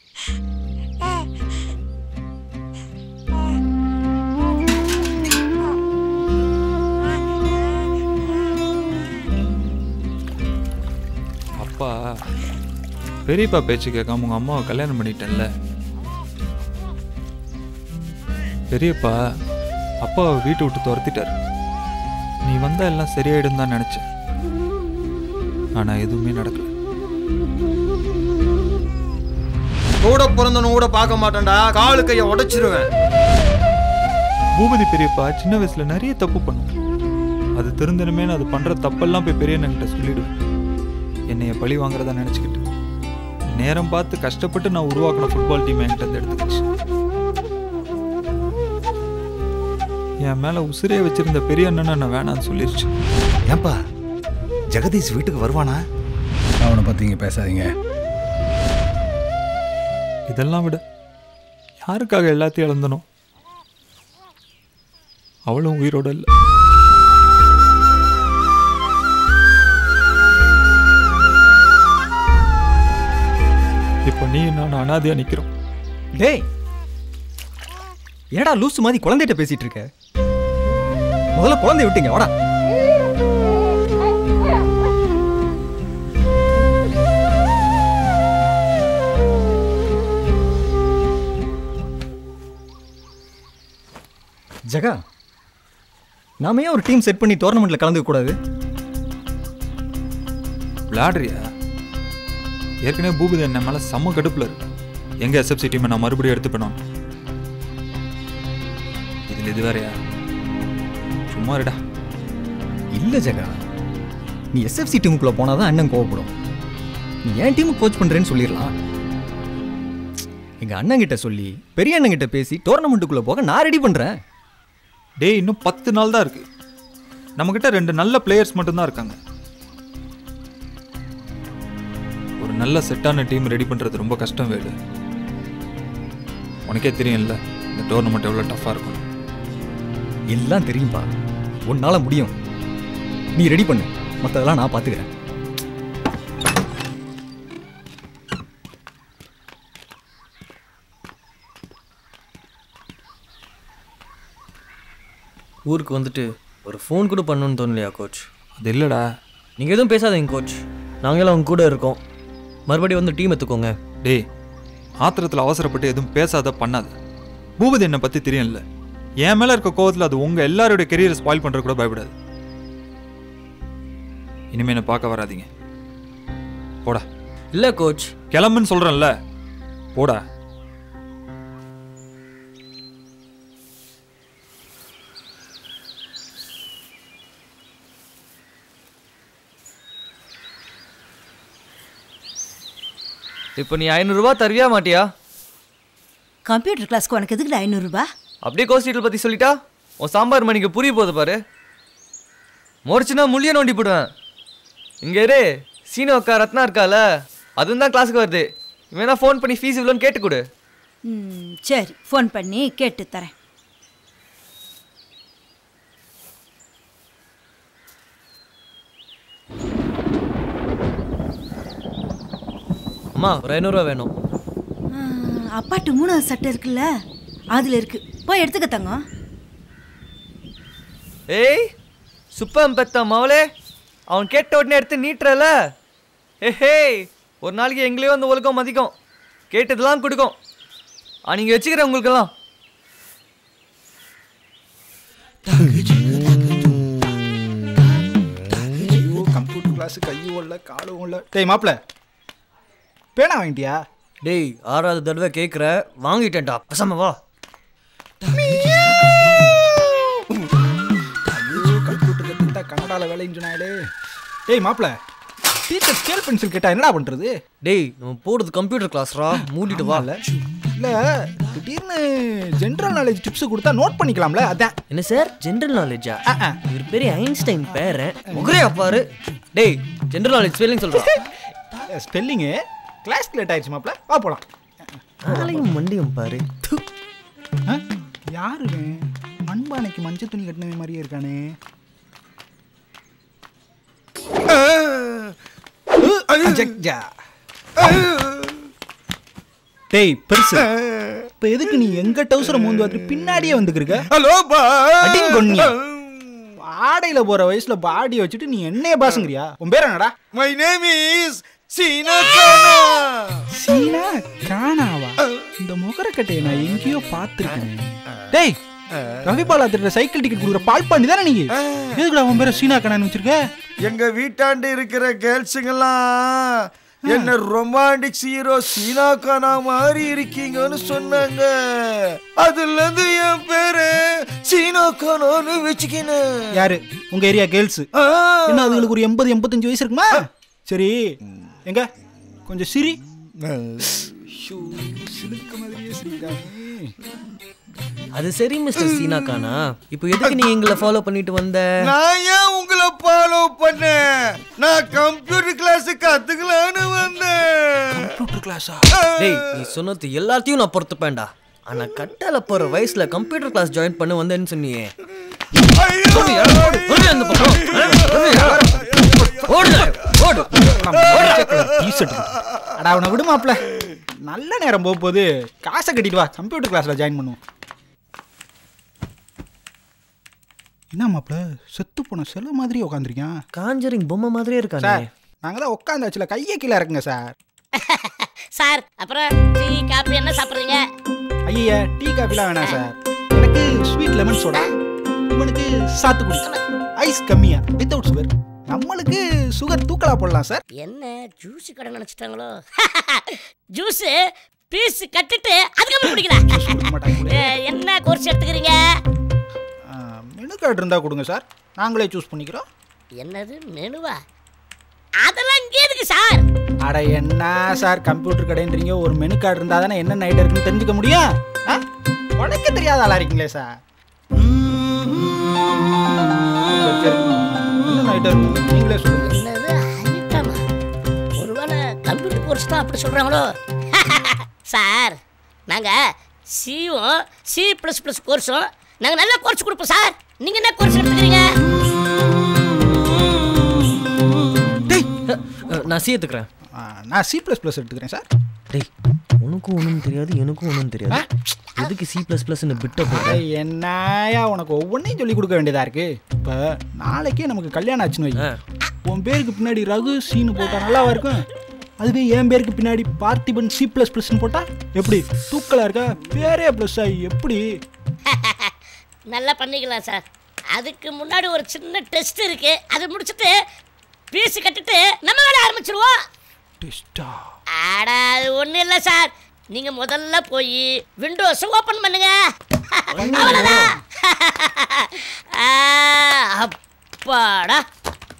அப்பா பெரியப்பா பேச்சு கேட்காம உங்கள் அம்மாவை கல்யாணம் பண்ணிட்டேன்ல பெரியப்பா அப்பாவை வீட்டை விட்டு துரத்திட்டார் நீ வந்தா எல்லாம் சரியாயிடும் தான் நினச்சேன் ஆனால் எதுவுமே நடக்கல கூட பிறந்தவனு கூட பார்க்க மாட்டேன்டா காலு கையை உடைச்சிருவேன் பூபதி பெரியப்பா சின்ன வயசுல நிறைய தப்பு பண்ணும் அது திருந்தனுமே அது பண்ற தப்பெல்லாம் போய் பெரியண்ணங்கிட்ட சொல்லிடுவேன் என்னைய பழி வாங்குறதா நினச்சிக்கிட்டு நேரம் பார்த்து கஷ்டப்பட்டு நான் உருவாக்கின ஃபுட்பால் டீம் என்கிட்ட இருந்து எடுத்துக்கிச்சு என் மேல உசிரே வச்சிருந்த பெரிய அண்ணனை நான் வேணான்னு சொல்லிருச்சு ஏன்பா ஜெகதீஷ் வீட்டுக்கு வருவானா அவனை பற்றி இங்கே பேசாதீங்க இதெல்லாம் விட யாருக்காக எல்லாத்தையும் இழந்தனோ அவளும் உயிரோட இல்லை இப்போ நீ நான் அனாதையா நிக்கிறோம் டேய் ஏடா லூசு மாதிரி குழந்தைகிட்ட பேசிட்டு இருக்க முதல்ல குழந்தைய விட்டீங்க வாடா ஜகா நாம ஏன் ஒரு டீம் செட் பண்ணி டோர்னமெண்ட்ல கலந்துக்க கூடாது விளையாடுறியா ஏற்கனவே பூபதி என்ன மேல செம்ம கடுப்புல இருக்கு எங்க எஸ்எஃப்சி டீமை நான் மறுபடியும் எடுத்துப்பேனும் இதுல இது வேறயா சும்மா இருடா இல்ல ஜகா நீ எஸ்எஃப்சி டீமுக்குள்ள போனாதான் அண்ணன் கோவப்படும் நீ ஏன் டீமுக்கு கோச் பண்றேன்னு சொல்லிடலாம் எங்க அண்ணன் கிட்ட சொல்லி பெரிய அண்ணன் கிட்ட பேசி டோர்னமெண்ட்டுக்குள்ள போக நான் ரெடி பண்றேன் டேய் இன்னும் பத்து நாள் தான் இருக்கு நம்மக்கிட்ட ரெண்டு நல்ல பிளேயர்ஸ் மட்டும்தான் இருக்காங்க ஒரு நல்ல செட்டான டீம் ரெடி பண்றது ரொம்ப கஷ்டம் வேலு உனக்கே தெரியும்ல இந்த டோர்னமெண்ட் எவ்வளோ டஃப்பாக இருக்கும் எல்லாம் தெரியும்பா உன்னால முடியும் நீ ரெடி பண்ணு மற்றதெல்லாம் நான் பார்த்துக்கிறேன் ஊருக்கு வந்துட்டு ஒரு ஃபோன் கூட பண்ணணும்னு தோணலையா கோச் அது இல்லைடா நீங்கள் எதுவும் பேசாதீங்க கோச் நாங்களும் அவங்க கூட இருக்கோம் மறுபடியும் வந்து டீம் எடுத்துக்கோங்க டேய் ஆத்திரத்தில் அவசரப்பட்டு எதுவும் பேசாத பண்ணாத பூபதி என்னை பற்றி தெரியும்ல என் மேலே இருக்க கோவத்தில் அது உங்கள் எல்லாருடைய கெரியரை ஸ்பாயில் பண்ணுற கூட பயப்படாது இனிமே என்னை பார்க்க வராதீங்க போடா இல்லை கோச் கிளம்புன்னு சொல்கிறேன்ல போடா இப்போ நீ ஐநூறுரூவா தருவியா மாட்டியா கம்ப்யூட்டர் கிளாஸ்க்கு உனக்கு எதுக்குடா ஐநூறுரூபா அப்படியே கோச் டீட்டெயில் பற்றி சொல்லிட்டா உன் சாம்பார் மணிக்கு புரிய போகுது பாரு முறைச்சுனா முள்ளிய நோண்டி போடுவேன் இங்கே இரு சீனோ அக்கா ரத்னா இருக்கால அதுவும் தான் கிளாஸுக்கு வருது வேணா ஃபோன் பண்ணி ஃபீஸ் இவ்வளோன்னு கேட்டு கொடு ம், சரி ஃபோன் பண்ணி கேட்டு தரேன் அம்மா ஒரு ஐநூறுரூவா வேணும் ஆ, அப்பாட்டு மூணாவது சட்டை இருக்குல்ல அதில் இருக்கு போய் எடுத்துக்க தங்கம் ஏய் சுப்பம் பெத்த மவளே அவன் கேட்ட உடனே எடுத்து நீட்டுறல ஏஹே ஒரு நாளைக்கு எங்களையும் அந்த உலகம் மதிக்கும் கேட்டதெல்லாம் கொடுக்கும் ஆ நீங்கள் வச்சுக்கிற உங்களுக்கெல்லாம் ஐயோ கம்ப்யூட்டர் கிளாஸ் கையும் ஓடல காலும் ஓடல டேய் மாப்ள பேனா வாங்கிட்டியா டேய் ஆறாவது தடவை கேட்குற வாங்கிட்டேன்டா பசம வா ஐயோ கம்ப்யூட்டர் கற்றுக்கிட்டா கன்னடாவில் வேலைன்னு சொன்னாலே டேய் மாப்ள டீச்சர் ஸ்கேல் பென்சில் கேட்டா என்னடா பண்றது டேய் நம்ம போடுறது கம்ப்யூட்டர் கிளாஸ்ரா மூடிட்டு வா இல்ல திடீர்னு ஜென்ரல் நாலேஜ் டிப்ஸ் கொடுத்தா நோட் பண்ணிக்கலாம்ல அதான் என்ன சார் ஜென்ரல் நாலேஜா இவர் பெரிய ஐன்ஸ்டைன் பேரன் முகரே அப்பாரு டேய் ஜென்ரல் நாலேஜ் ஸ்பெல்லிங் சொல்றா ஸ்பெல்லிங்கு கிளாஸ் லேட் ஆயிடுச்சு மாப்ள வா போலாம் ஆளையும் மண்டியும் பாரு ஆ? யாரு இவன்? மண்பானைக்கு மஞ்சள் துணி கட்டினவன் மாதிரியே இருக்கானே அஜக்ஜா. டேய் பெருசு இப்ப எதுக்கு நீ எங்க டவுசரை மூந்து பார்த்துட்டு பின்னாடியே வந்துக்கிருக்க ஹலோ பா அடிங் கொன்னி ஆடையில போற வயசுல பாடி வச்சுட்டு நீ என்னைய பாசுங்கிறியா உன் பேர் என்னடா my name is Seena Kana Seena காணாவா இந்த முகரக்கட்டையை நான் எங்கேயோ பார்த்துருக்கேன் டேய் ரவி பாலா திட்ட சைக்கிள் டிக்கெட் கொடுக்குற பால் பாண்டி தானே நீங்க எதுக்குடா உன் பேரை சீனா காணான்னு வச்சிருக்க எங்க வீட்டாண்டு இருக்கிற கேர்ள்ஸுங்கெல்லாம் என்ன ரொமான்டிக் ஹீரோ சீனா கானா மாதிரி இருக்கீங்கன்னு சொன்னாங்க அதுல இருந்து என் பேரு சீனா கானான்னு வச்சுக்கினேன் யாரு உங்க ஏரியா கேர்ள்ஸ் என்ன அதுங்களுக்கு ஒரு எண்பது எண்பத்தஞ்சு வயசு இருக்குமா சரி எங்க கொஞ்சம் சிரி ஷூ, சிலுக்க மாதிரியே சிரிக்கிறானே. அது சரி மிஸ்டர் சீனா கானா இப்போ எதுக்கு நீ எங்களை ஃபாலோ பண்ணிட்டு வந்த நான் ஏன் உங்களை ஃபாலோ பண்ணேன் நான் கம்ப்யூட்டர் கிளாஸ் கத்துக்கலான்னு வந்தேன் கம்ப்யூட்டர் கிளாஸா டேய் நீ சொன்னது எல்லாத்தையும் நான் பொறுத்துப்பேன்டா ஆனா கட்டால போற வயசுல கம்ப்யூட்டர் கிளாஸ் ஜாயின் பண்ண வந்தேன்னு சொன்னியே சொல்றியா? சொல்றியா அந்த பக்கம்? ஆ? சொல்றியா? ஓடுடா, ஓடு அடா அவனை விடுமாப்ல நல்ல நேரம் போக போகுது காசை கட்டிட்டு வா கம்ப்யூட்டர் கிளாஸில் ஜாயின் பண்ணுவோம் என்ன மாப்பிள செத்து போன செல்ல மாதிரி உட்காந்துருக்கேன் காஞ்சரிங் பொம்மை மாதிரியே இருக்கானே சார் நாங்கள் தான் உட்காந்தாச்சுல கையை கீழே இருக்குங்க சார் சார் அப்புறம் டீ காப்பி என்ன சாப்பிட்றீங்க ஐயா டீ காஃபிலாம் வேணாம் சார் எனக்கு ஸ்வீட் லெமன் சோடா இவனுக்கு சாத்துக்குடி ஐஸ் கம்மியா வித்தவுட் சுகர் நம்மளுக்கு சுகர் தூக்கலா போடலாம் சார் என்ன ஜூஸ் கடை நினைச்சிட்டாங்களோ ஜூஸ் பீஸ் கட்டிட்டு அதுக்கப்புறம் குடிக்கிறேன் அஹ், என்ன கோர்ஸ் எடுத்துக்கிறீங்க மெனு கார்டு இருந்தால் கொடுங்க சார் நாங்களே சூஸ் பண்ணிக்கிறோம் என்னது மெனுவா அதெல்லாம் இங்கே இருக்கு சார் அட என்ன சார் கம்ப்யூட்டர் கடைன்றீங்க ஒரு மெனு கார்டு இருந்தால் தானே என்ன நைட் இருக்குன்னு தெரிஞ்சுக்க முடியும் ஆ? உனக்கு தெரியாத ஆளா இருக்கீங்களே சார் சரி, சரி. என்ன நைட் இருக்கு நீங்களே சொல்லுங்க என்னது ஐட்டமா ஒருவேளை கம்ப்யூட்டர் கோர்ஸ் தான் அப்படி சொல்கிறாங்களோ சார் நாங்கள் சியும் சி ப்ளஸ் ப்ளஸ் கோர்ஸும் நாங்கள் நல்ல கோர்ஸ் கொடுப்போம் சார் நீங்கள் என்ன கோர்ஸ் எடுத்துக்கிறீங்க நான் சி எடுத்துக்கிறேன் நான் சி ப்ளஸ் ப்ளஸ் எடுத்துக்கிறேன் சார் டேய் உனக்கும் ஒன்றும் தெரியாது எனக்கும் ஒன்றும் தெரியாது எதுக்கு சி ப்ளஸ் ப்ளஸ்ன்னு பிட்ட போட்ட ஏய், என்னய்யா உனக்கு ஒவ்வொன்றையும் சொல்லி கொடுக்க வேண்டியதா இருக்கு இப்போ நாளைக்கே நமக்கு கல்யாணம் ஆச்சுன்னு வை உன் பேருக்கு பின்னாடி ரகு சீனு போட்டா நல்லாவா இருக்கும் அதுவே என் பேருக்கு பின்னாடி பார்த்திபன் சி ப்ளஸ் ப்ளஸ்னு போட்டா எப்படி தூக்கலா இருக்கா பேரே ப்ளஸ் ஆகி எப்படி நல்லா பண்ணிக்கலாம் சார் அதுக்கு முன்னாடி ஒரு சின்ன டெஸ்ட் இருக்கு அது முடிச்சுட்டு பீஸ் கட்டிட்டு நம்ம வேலை ஆரம்பிச்சிருவோம் டெஸ்டா அட அது ஒன்றும் இல்லை சார் நீங்க முதல்ல போய் விண்டோஸ் ஓபன் பண்ணுங்க அவ்வளவுதான் ஆ, அப்பாடா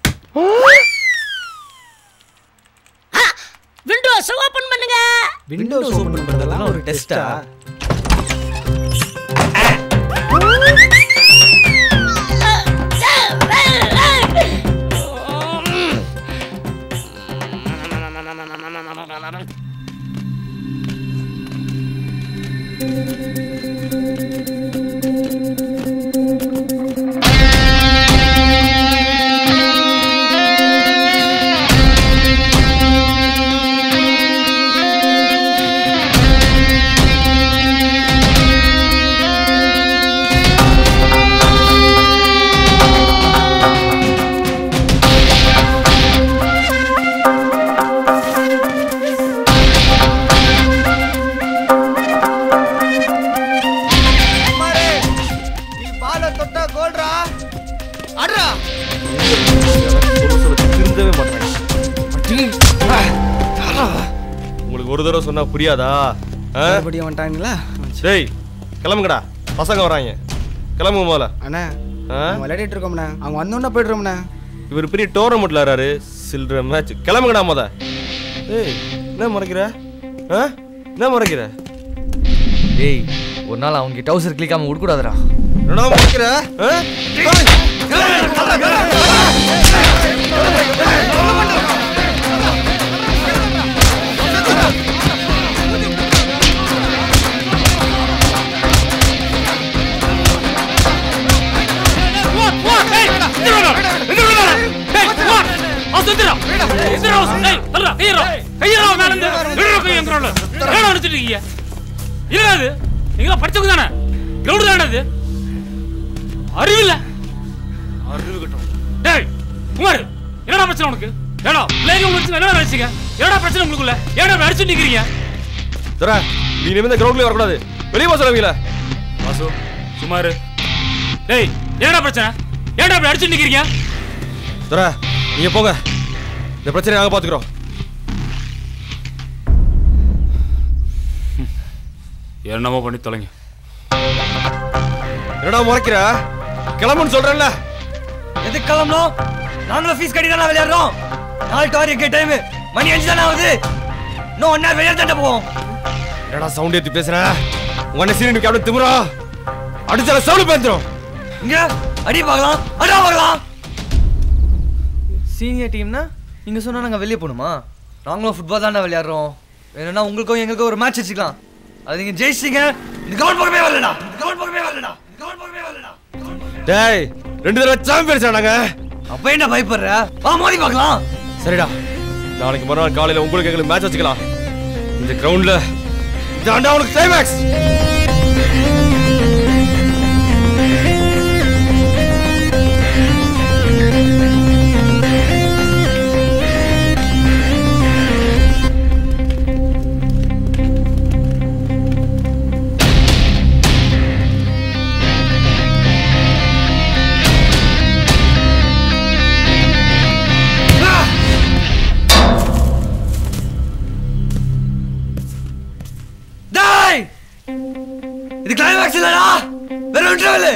விண்டோஸ் ஓபன் பண்ணுங்க விண்டோஸ் ஓபன் பண்றதெல்லாம் ஒரு டெஸ்டா நீ பால தொட்டா கோல்ரா அட்ரா திருந்தவே மாட்டேன் உங்களுக்கு ஒரு தடவை சொன்னா புரியாதா ஆ? மறுபடியும் வந்துட்டாங்களா டேய் கிளம்புங்கடா பசங்க வராங்க கிளம்புங்க முதல்ல அண்ணா ஆ? நாங்க விளையாடிட்டு இருக்கோம்ண்ணா அவங்க வந்தோன்னே போய்டுறோம்ண்ணா இவர் பெரிய டோர்னமெண்ட்ல வராரு சில்ற மேட்ச் கிளம்புங்கடா முத ஏய் என்ன முறைக்கிற ஆ? என்ன முறைக்கிற டேய் ஒரு நாள் அவங்க டவுசர் கிளிக்காம விடக்கூடாதுடா என்னடா முறைக்கிற ஆ? படிச்சவங்க தானே கிரவுண்ட் தானே அது அறிவில்ல அறிவு கிட்டும் டேய் குமார் என்னடா பிரச்சனை உனக்கு ஏடா பிள்ளைங்க உங்களுக்கு என்னடா நினைச்சீங்க என்னடா பிரச்சனை உங்களுக்குள்ள ஏடா இப்படி அடிச்சுட்டு நிக்கிறீங்க தர நீ இனிமே இந்த கிரவுண்ட்லயே வரக்கூடாது வெளியே போக சொல்லுவீங்களா வாசு சுமாரு டேய் என்னடா பிரச்சனை ஏடா இப்படி அடிச்சுட்டு நிக்கிறீங்க தர நீங்க போங்க இந்த பிரச்சனையை நாங்க பாத்துக்கிறோம் என்னமோ பண்ணி தொலைங்க என்னடா முறைக்கிற கிளம்புன்னு சொல்றேன்ல எதுக்கு கிளம்பணும் நாங்களும் ஃபீஸ் கட்டி தானே விளையாடுறோம் நாலு டார் எங்கே டைம் மணி அஞ்சு தானே ஆகுது இன்னும் ஒன் ஹவர் விளையாட தானே போவோம் என்னடா சவுண்ட் ஏத்தி பேசுற உன்னை சீனி அப்படி திமுறா அடிச்சால சவுண்ட் பேந்துரும் இங்க அடி பார்க்கலாம் அடா பார்க்கலாம் சீனியர் டீம்னா நீங்கள் சொன்னால் நாங்கள் வெளியே போகணுமா நாங்களும் ஃபுட்பால் தானே விளையாடுறோம் வேணும்னா உங்களுக்கும் எங்களுக்கும் ஒரு மேட்ச் வச்சுக்கலாம் அது நீங்கள் ஜெயிச்சிங்க இந்த கிரவுண்ட் பக்கமே வரலடா இந்த கிரவுண்ட் பக்கமே வரலடா டேய் ரெண்டு தடவை சாம்பியன்ஸ் ஆனாங்க அப்ப என்ன பயப்படுற வா மோதி பார்க்கலாம் சரிடா நாளைக்கு மறுநாள் காலையில உங்களுக்கு எங்களுக்கு மேட்ச் வச்சுக்கலாம் இந்த கிரவுண்ட்ல இதாண்டா உனக்கு கிளைமேக்ஸ் டேய் இது கிளைமேக்ஸ் இல்லடா வேற இன்டர்வல்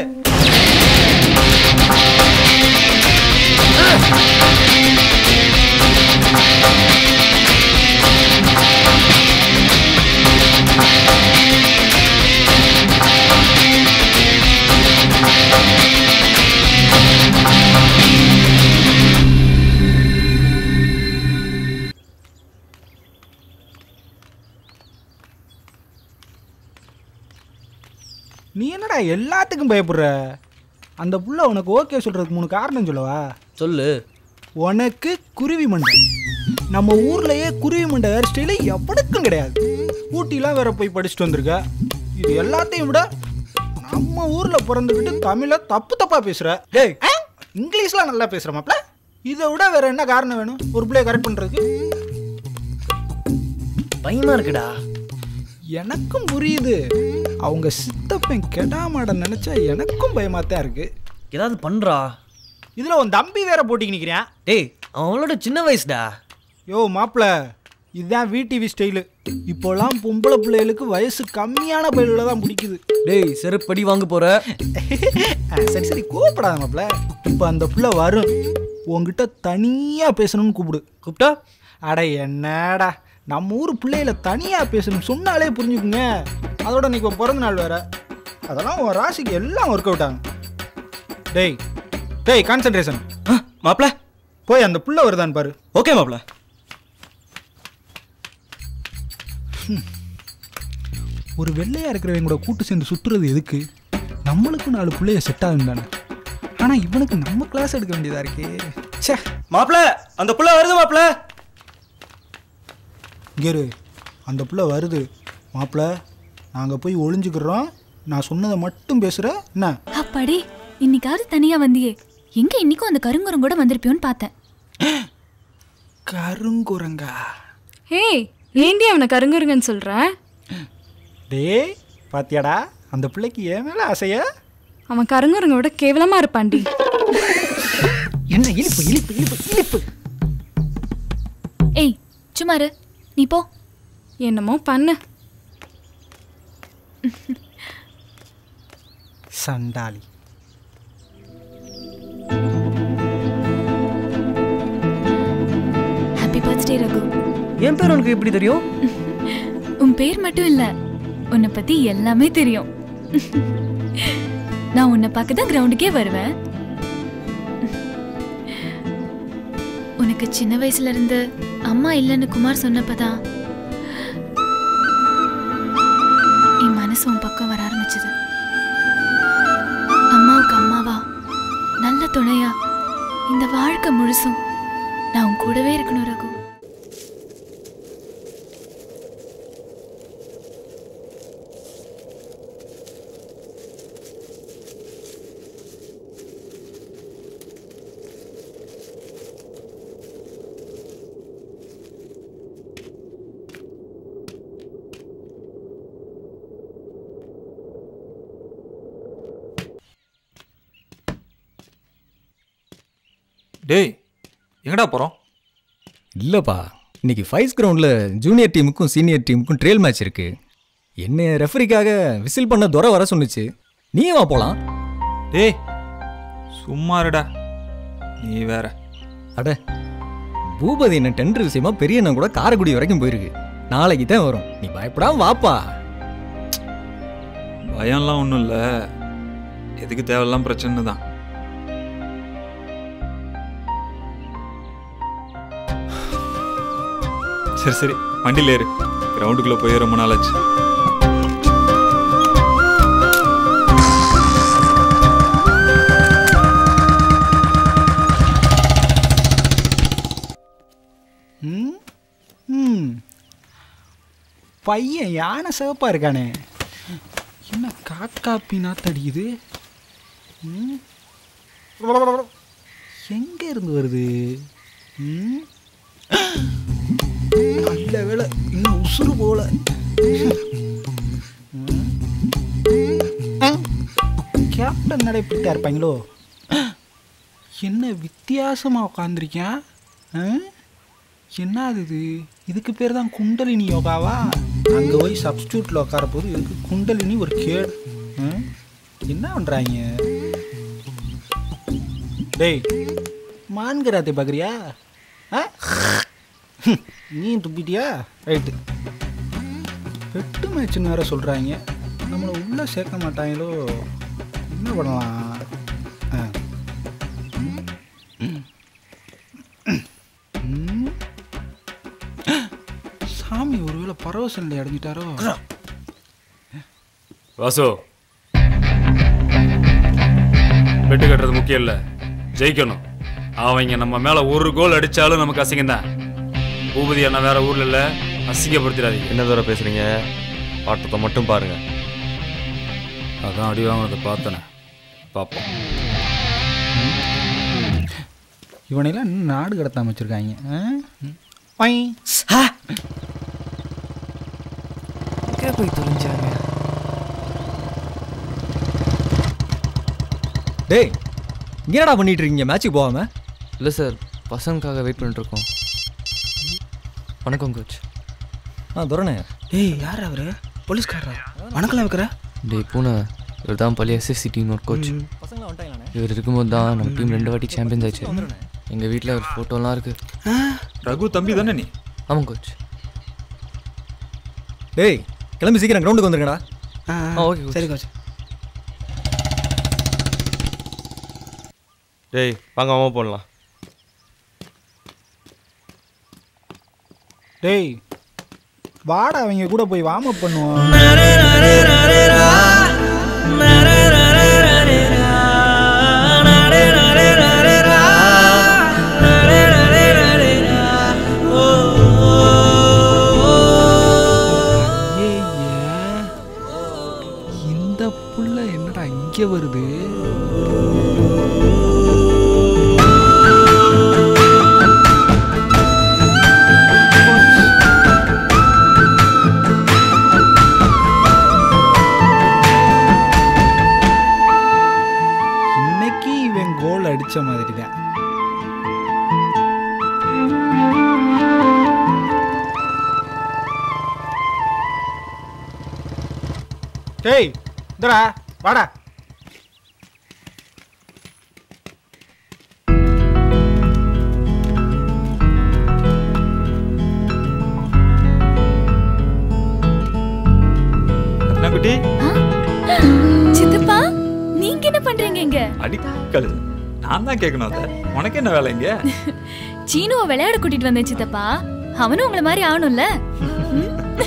நீ என்னடா எல்லாத்துக்கும் பயப்படுற அந்த புள்ள உனக்கு ஓகே சொல்றதுக்கு மூணு காரணம் சொல்லவா சொல்லு உனக்கு குருவி மண்டை நம்ம ஊர்லயே குருவி மண்டை ஹேர் ஸ்டைலு எவனுக்கும் கிடையாது ஊட்டிலாம் வேற போய் படிச்சுட்டு வந்திருக்க இது எல்லாத்தையும் விட நம்ம ஊர்ல பிறந்துக்கிட்டு தமிழ தப்பு தப்பா பேசுற டேய் இங்கிலீஷ்லாம் நல்லா பேசுற மாப்ள இதை விட வேற என்ன காரணம் வேணும் ஒரு பிள்ளைய கரெக்ட் பண்றதுக்கு பயமா இருக்குடா எனக்கும் புரியுது அவங்க சித்தப்பன் கெடாமாட நினைச்சா எனக்கும் பயமா தான் இருக்கு ஏதாவது பண்றா இதுல உன் தம்பி வேற போட்டிக்கு நிக்கிறான் டேய் அவளோட சின்ன வயசுடா யோ மாப்பிள இதுதான் விடிவி ஸ்டைலு இப்போலாம் பொம்பளை பிள்ளைகளுக்கு வயசு கம்மியான பயில்களை தான் பிடிக்குது டேய் செருப்படி வாங்க போற ஆ, சரி சரி கோவப்படாத மாப்பிள இப்போ அந்த புள்ள வரும் உன்கிட்ட தனியா பேசணும்னு கூப்பிடு கூப்பிட்டா அட என்னடா நம்ம ஊர் பிள்ளையில தனியா பேசணும் சொன்னாலே புரிஞ்சுக்குங்க அதோட இன்னைக்கு உன் பிறந்த நாள் வேற அதெல்லாம் உன் ராசிக்கு எல்லாம் ஒர்க் அவுட் ஆகும் டேய் டேய் கான்சென்ட்ரேஷன் மாப்ள போய் அந்த புள்ள வருதான்னு பாரு ஓகே மாப்ள ஒரு வெள்ளையா இருக்கிறவங்க கூட கூட்டு சேர்ந்து சுத்துறது எதுக்கு நம்மளுக்கு நாலு பிள்ளைய செட் ஆகும் தானே ஆனா இவனுக்கு நம்ம கிளாஸ் எடுக்க வேண்டியதா இருக்கே ச்சே மாப்ள அந்த புள்ள வருது மாப்ள இங்கேரு அந்த புள்ள வருது மாப்பிள்ள நாங்கள் போய் ஒளிஞ்சுக்கிறோம் நான் சொன்னதை மட்டும் பேசுகிற என்ன அப்பாடி இன்னைக்காவது தனியா வந்தியே எங்க இன்னைக்கும் அந்த கருங்குரம் கூட வந்திருப்பியோன்னு பார்த்தேன் கருங்குரங்கா ஏய் ஏண்டி அவனை கருங்குருங்கன்னு சொல்ற டேய் பாத்தியாடா அந்த பிள்ளைக்கு ஏன் மேலே ஆசைய அவன் கருங்குரங்க விட கேவலமா இருப்பான்டி என்ன இனிப்பு இனிப்பு இனிப்பு இனிப்பு ஏய் சும்மாரு நீ போ என்னமோ பண்ணு சண்டாளி ஹாப்பி பர்த்டே ரகு என் பேர் உனக்கு எப்படி தெரியும் உன் பேர் மட்டும் இல்ல உன்னை பத்தி எல்லாமே தெரியும் நான் உன்னை பார்க்க தான் கிரவுண்டுக்கே வருவேன் உனக்கு சின்ன வயசுல இருந்து அம்மா இல்லைன்னு குமார் சொன்னப்பதான் என் மனசு உன் பக்கம் வர ஆரம்பிச்சது அம்மாவுக்கு அம்மாவா நல்ல துணையா இந்த வாழ்க்கை முழுசும் நான் உன் கூடவே இருக்கணும் ரகு டேய் எங்கடா போகிறோம் இல்லைப்பா இன்னைக்கு ஃபைஸ் கிரவுண்டில் ஜூனியர் டீமுக்கும் சீனியர் டீமுக்கும் ட்ரையல் மேட்ச் இருக்கு என்ன ரெஃபரிக்காக விசில் பண்ண துரை வர சொன்னுச்சு நீயும் வா போலாம் டேய் சும்மா இருடா நீ வேற அட பூபதி என்ன டெண்டர் விஷயமா பெரிய அண்ணன் கூட காரைக்குடி வரைக்கும் போயிருக்கு நாளைக்கு தான் வரும் நீ பயப்படாம வாப்பா பயம்லாம் ஒன்றும் இல்லை எதுக்கு தேவையில்லாம் பிரச்சனை தான் சரி சரி வண்டியில் ஏறு கிரவுண்டுக்குள்ளே போய் ரொம்ப நாள் ஆச்சு ம் ம் பையன் யானை சிவப்பா இருக்கானே என்ன காக்கா பீனாத் அடிக்குது ம்? எங்க இருந்து வருது ம்? நல்ல வேலை இன்னும் உசுறு போல ம்? ஆ, கேப்டன் நடைபெற்றா இருப்பாங்களோ என்ன வித்தியாசமா உட்காந்துருக்கேன் என்ன அது இது இதுக்கு பேர் தான் குண்டலினி யோகாவா அங்கே போய் சப்ஸ்டியூட்டில் உட்கார போது இதுக்கு குண்டலினி ஒரு கேடு ம்? என்ன பண்ணுறாங்க டேய் மான்கராத்தே பார்க்குறியா ஆ நீ துப்பிட்டியா ரைட்டு பெட்டு மேட்ச்னு வேற சொல்கிறாங்க நம்மளை உள்ளே சேர்க்க மாட்டாங்களோ என்ன பண்ணலாம் ஆ ம். ம். சாமி ஒருவேளை பரவசனில் அடைஞ்சிட்டாரோ வாசு பெட்டு கட்டுறது முக்கியம் இல்லை ஜெயிக்கணும் அவங்க நம்ம மேல ஒரு கோல் அடிச்சாலும் நமக்கு அசிங்கம் தான் பூபதி அண்ணா வேற ஊர்ல இல்ல அசிங்கப்படுத்திடாதீங்க என்ன தூரம் பேசுறீங்க ஆட்டத்தை மட்டும் பாருங்க அதான் அடி வாங்கினதை பார்த்தனே பார்ப்போம் இவனையெல்லாம் இன்னும் நாடு கடத்தாம வச்சிருக்காங்க ஆ? பை. எங்கே போய் தொலைஞ்சாங்க டேய் இங்க என்னடா பண்ணிட்டு இருக்கீங்க மேட்ச்சுக்கு போகாம இல்லை சார் பசங்களுக்காக வெயிட் பண்ணிட்டு இருக்கோம் வணக்கம் கோச் ஆ துரணே ஏய் யார் அவரு போலீஸ்காரரா வணக்கம் வைக்கிற டேய் பூனை இவர் தான் பழைய எஸ்எஸ்சி டீமோட கோச் பசங்களாம் வந்துட்டாங்களாண்ணே இவர் இருக்கும்போது தான் நம்ம டீம் ரெண்டு வாட்டி சாம்பியன்ஸ் ஆச்சு எங்கள் வீட்டில் ஒரு ஃபோட்டோலாம் இருக்கு ரகு தம்பி தானே நீ ஆமாம் கோச் டேய் கிளம்பி சீக்கிரம் கிரவுண்டுக்கு வந்துருங்கடா ஆ ஓகே சரி கோச் டேய் வாங்க மாமா போடலாம் டேய் வாடா அவங்க கூட போய் வார்ம் அப் பண்ணுவோம் இந்த புள்ள என்னடா இங்க வருது இன்னைக்கு இவன் கோல் அடிச்ச மாதிரி தான் டேய் இந்தடா வாடா ரத்னாக்குட்டி சித்தப்பா நீங்க என்ன பண்றீங்க இங்க அடிக்கல் நான் தான் கேட்கணும் அதை உனக்கு என்ன வேலை இங்க சீனுவை விளையாட கூட்டிட்டு வந்தேன் சித்தப்பா அவனும் உங்களை மாதிரி ஆகணும்ல ம்?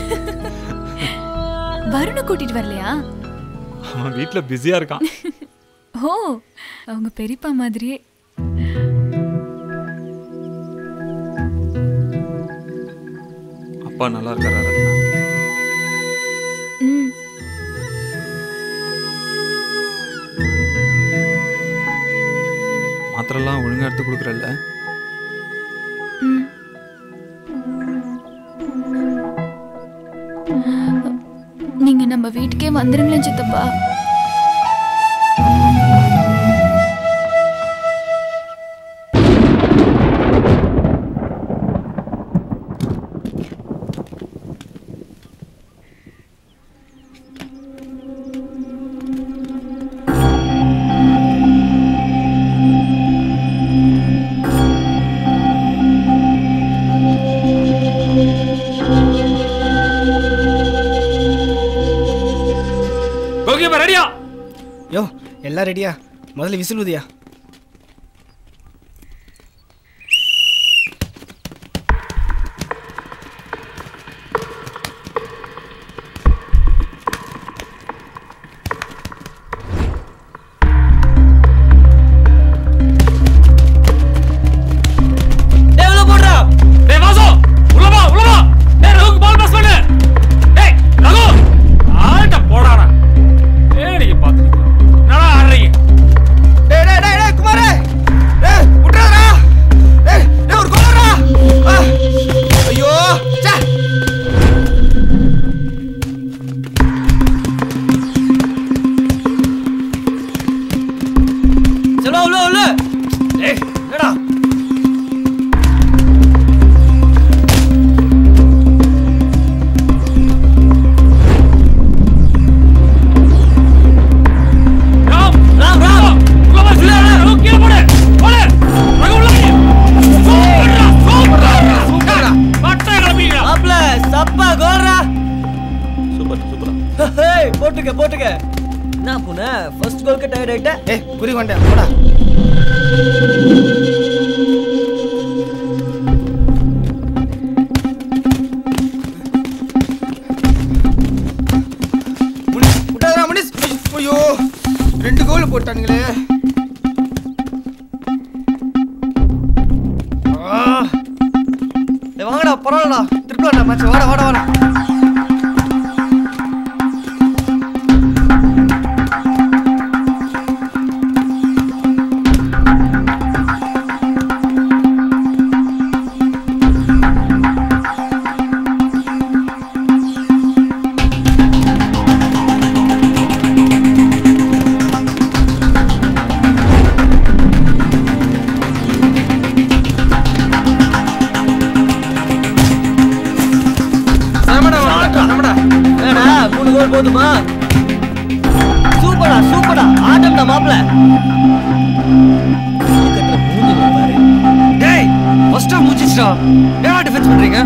வருணை கூட்டிட்டு வரலையா அவன் வீட்டுல பிஸியா இருக்கான் ஓ அவங்க பெரியப்பா மாதிரியே அப்பா நல்லா இருக்காரா ரத்னா ம் மாத்திரெல்லாம் ஒழுங்கா எடுத்து கொடுக்குறல்ல ம். நீங்க நம்ம வீட்டுக்கே வந்துருங்களேன் சித்தப்பா கோகியப்பா ரெடியா யோ எல்லாம் ரெடியா முதல்ல விசில் ஊதியா டேய் உள்ள போடுறா டேய் வாசு உள்ள வா உள்ள வா டேய் ரகுக்கு பால் பாஸ் பண்ணு போட்டுக்க போட்டுக்க என்ன புன ஃபர்ஸ்ட் கோல்க்கு டயர்ட் ஆயிட்ட ஏய் குறி கொண்டேன் போடா முனி- விட்டாதடா, முனிஸ். ஐயோ ரெண்டு கோல் போட்டானுங்களே ஆ. ஏய், வாங்கடா பரவாயில்லடா திருப்பி வாடா மேட்ச் வாடா வாடா வாடா என்னடா மூணு கோல் போதுமா சூப்பரா சூப்பரா ஆட்டம்டா மாப்ள டேய் ஃபர்ஸ்ட் ஆஃப் முடிச்சிச்சா ஏன் டிஃபென்ஸ் பண்றீங்க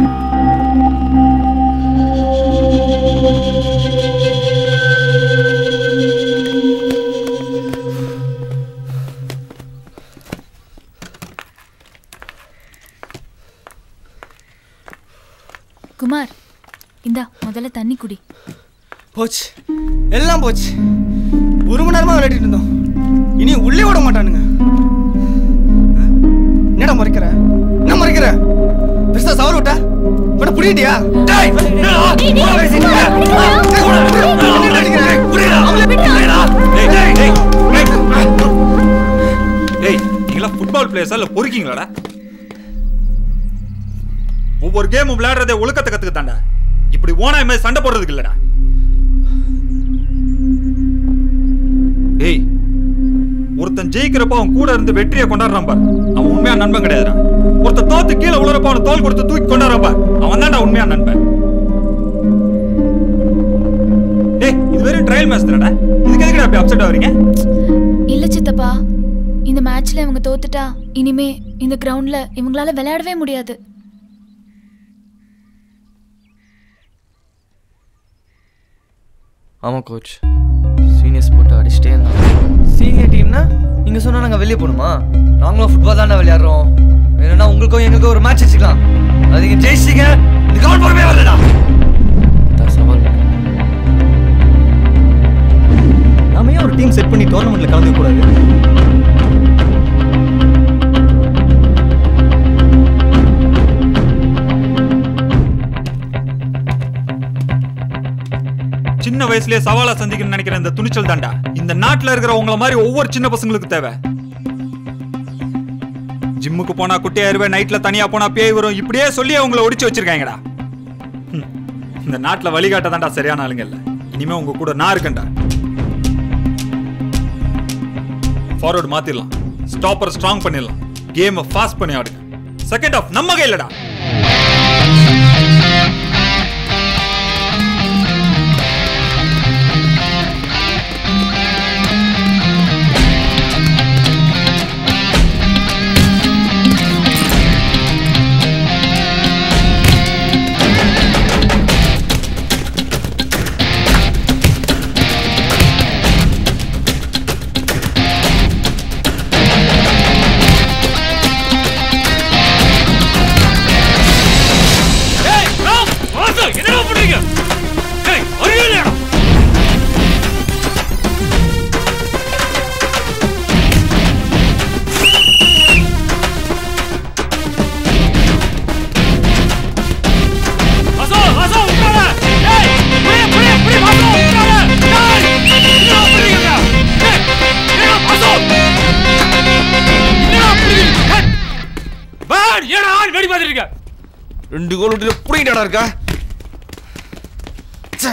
குமார் இந்தா முதல்ல தண்ணி குடி போச்சு எல்லாம் போச்சு ஒரு மணி நேரமா விளையாடிட்டு இருந்தோம் இனி உள்ளே விட மாட்டானுங்க ஆ? என்னடா முறைக்கிற என்ன முறைக்கிற பெருசா சவர விட்டா உன புரியுதியா டேய் என்னடா? போடா, பேசிட்டு இருக்க. ஆ, டேய், போடா, டேய், என்ன அடிக்கிற? புரியுதா? புரியுதா? டேய் டேய் டேய் டேய். டேய் நீங்களா ஃபுட்பால் பிளேயர்ஸா இல்ல பொறுக்கீங்களாடா ஒவ்வொரு கேமும் விளையாடுறதே ஒழுக்கத்தை கத்துக்கத்தாண்டா இப்படி ஓனாய் மாதிரி சண்டை போடுறதுக்கு இல்லடா டேய் ஒருத்தன் ஜெயிக்கிறப்ப அவன் கூட இருந்து வெற்றியை கொண்டாடுறான் பார் அவன் உண்மையான நண்பன் கிடையாதுடா ஒருத்தன் தோத்து கீழே உளறப்ப அவனை தோல் கொடுத்து தூக்கி கொண்டாடுறான் பார் அவன் தான்டா உண்மையான நண்பன் டேய் இது வெறும் ட்ரையல் மேட்ச் தானடா இதுக்கு எதுக்குடா அப்படி அப்செட் ஆவறீங்க இல்ல சித்தப்பா இந்த மேட்ச்ல இவங்க தோத்துட்டா இனிமே இந்த கிரவுண்ட்ல இவங்களால விளையாடவே முடியாது ஆமாம் கோச் சீனியர்ஸ் போட்டு அடிச்சிட்டே இருந்தாங்க சீனியர் டீம்னா நீங்க சொன்னா நாங்க வெளியே போகணுமா நாங்களும் ஃபுட்பால் தானே விளையாடுறோம் வேணும்னா உங்களுக்கும் எங்களுக்கும் ஒரு மேட்ச் வச்சுக்கலாம் அது நீங்க ஜெயிச்சிங்க இந்த கவுண்ட் போறமே வரலடா அதான் சவால் நாம ஏன் ஒரு டீம் செட் பண்ணி டோர்னமெண்ட்ல கலந்துக்க கூடாது சின்ன வயசுலயே சவாலா சந்திக்கணும்னு நினைக்கிற இந்த துணிச்சல் தாண்டா இந்த நாட்டுல இருக்கிற உங்கள மாதிரி ஒவ்வொரு சின்ன பசங்களுக்கு தேவை ஜிம்முக்கு போனா குட்டியாயிருவேன் நைட்ல தனியா போனா பேய் வரும் இப்படியே சொல்லி அவங்கள ஒடிச்சு வச்சிருக்காங்கடா ஹம். இந்த நாட்டுல வழிகாட்ட தாண்டா சரியான ஆளுங்க இல்ல இனிமே உங்க கூட நான் இருக்கேன்டா ஃபார்வர்ட் மாத்திரலாம் ஸ்டாப்பர் ஸ்ட்ராங் பண்ணிடலாம் கேமை ஃபாஸ்ட் பண்ணி ஆடுங்க செகண்ட் ஆஃப் நம்ம கையிலடா ஏய் ராம் வாசு என்னடா பண்றீங்க ஏய் அறியலையா வாசு வாசு உட்கார ஏய் புடி புடி புடி வாசு உட்கார ஏய் என்னடா பண்றீங்க ஏய் என்னடா வாசு என்னடா பண்றீங்க ஏய் பார் ஏடா ஆள் வெடி பார்த்துட்டு இருக்க ரெண்டு கோல் விட்டு புடிங்கிட்டாடா இருக்கா ச்சே.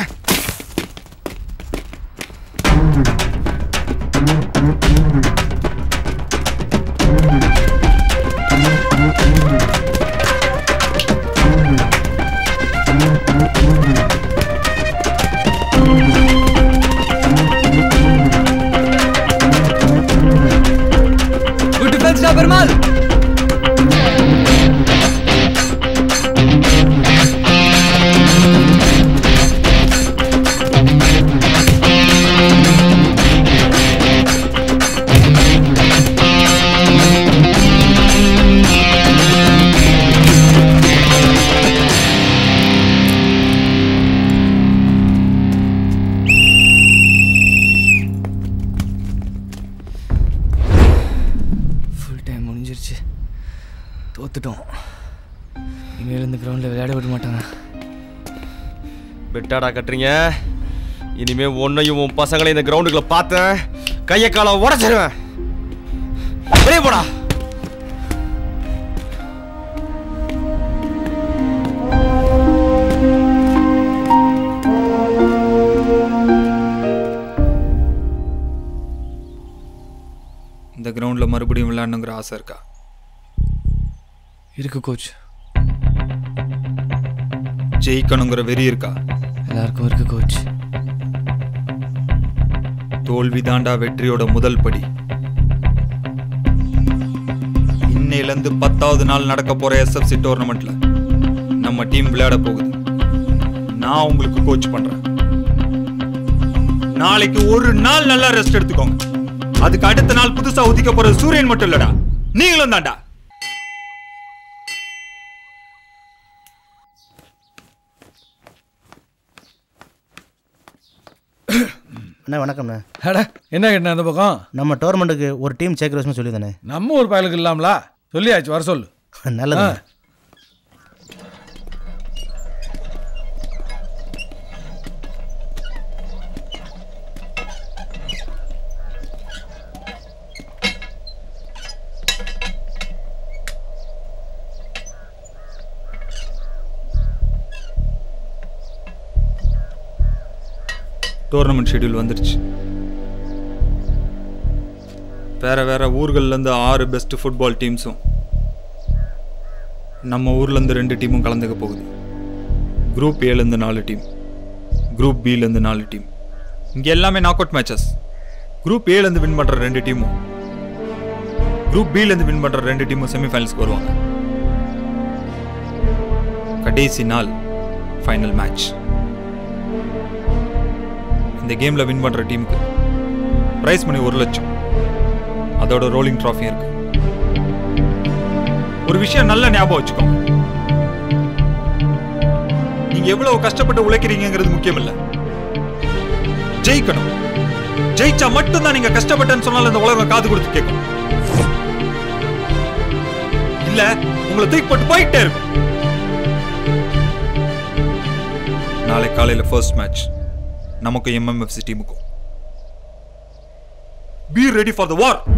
குட் டிஃபென்ஸ் டா பெருமாள் இனிமேல் இந்த கிரவுண்டில் விளையாட விட மாட்டாங்க பெட்டாடா கட்டுறீங்க இனிமே உன்னையும் உன் பசங்களையும் இந்த கிரவுண்டுக்குள்ள பார்த்தேன் கையை காலை உடச்சிருவேன் வெளியே போடா இந்த கிரவுண்டில் மறுபடியும் விளையாடணுங்கிற ஆசை இருக்கா இருக்கு கோச் ஜெயிக்கணுங்கிற வெறி இருக்கா எல்லாருக்கும் இருக்கு கோச் தோல்வி தாண்டா வெற்றியோட முதல் படி இன்னையிலேருந்து பத்தாவது நாள் நடக்க போற எஸ்எஃப்சி டோர்னமெண்ட்ல நம்ம டீம் விளையாட போகுது நான் உங்களுக்கு கோச் பண்றேன் நாளைக்கு ஒரு நாள் நல்லா ரெஸ்ட் எடுத்துக்கோங்க அதுக்கு அடுத்த நாள் புதுசா உதிக்க போற சூரியன் மட்டும் இல்லடா நீங்களும் தாண்டா அண்ணா வணக்கம்ண்ணே அட என்ன கேட்டேன் அந்த பக்கம் நம்ம டோர்னமெண்ட்டுக்கு ஒரு டீம் சேர்க்கிற விஷயம் சொல்லியிருந்தானே நம்ம ஒரு பயலுக்கு இல்லாமலா சொல்லியாச்சு வர சொல்லு நல்லது ஆ. டோர்னமெண்ட் ஷெட்யூல் வந்துருச்சு வேற வேற ஊர்கள்லேருந்து ஆறு பெஸ்ட் ஃபுட்பால் டீம்ஸும் நம்ம ஊர்லேருந்து ரெண்டு டீமும் கலந்துக்க போகுது குரூப் ஏலேருந்து நாலு டீம் குரூப் பிலேருந்து நாலு டீம் இங்கே எல்லாமே நாக் அவுட் மேட்சஸ் குரூப் ஏலேருந்து வின் பண்ணுற ரெண்டு டீமும் குரூப் பிலேருந்து வின் பண்ணுற ரெண்டு டீமும் செமிஃபைனல்ஸ்க்கு வருவாங்க கடைசி நாள் ஃபைனல் மேட்ச் இந்த கேமில் வின் பண்ணுற டீமுக்கு ப்ரைஸ் மணி ஒரு லட்சம் அதோட ரோலிங் ட்ராஃபி இருக்கு ஒரு விஷயம் நல்ல ஞாபகம் வச்சுக்கோங்க நீங்க எவ்வளவு கஷ்டப்பட்டு உழைக்கிறீங்கிறது முக்கியம் இல்ல ஜெயிக்கணும் ஜெயிச்சா மட்டும்தான் நீங்க கஷ்டப்பட்டேன்னு சொன்னாலும் இந்த உலகம் காது கொடுத்து கேட்கும் இல்ல உங்களை தூக்கி போட்டு போயிட்டே இருக்கும் நாளை காலையில ஃபர்ஸ்ட் மேட்ச் நமக்கும் எம்எம்எஃப்சி டீமுக்கும் be ready for the war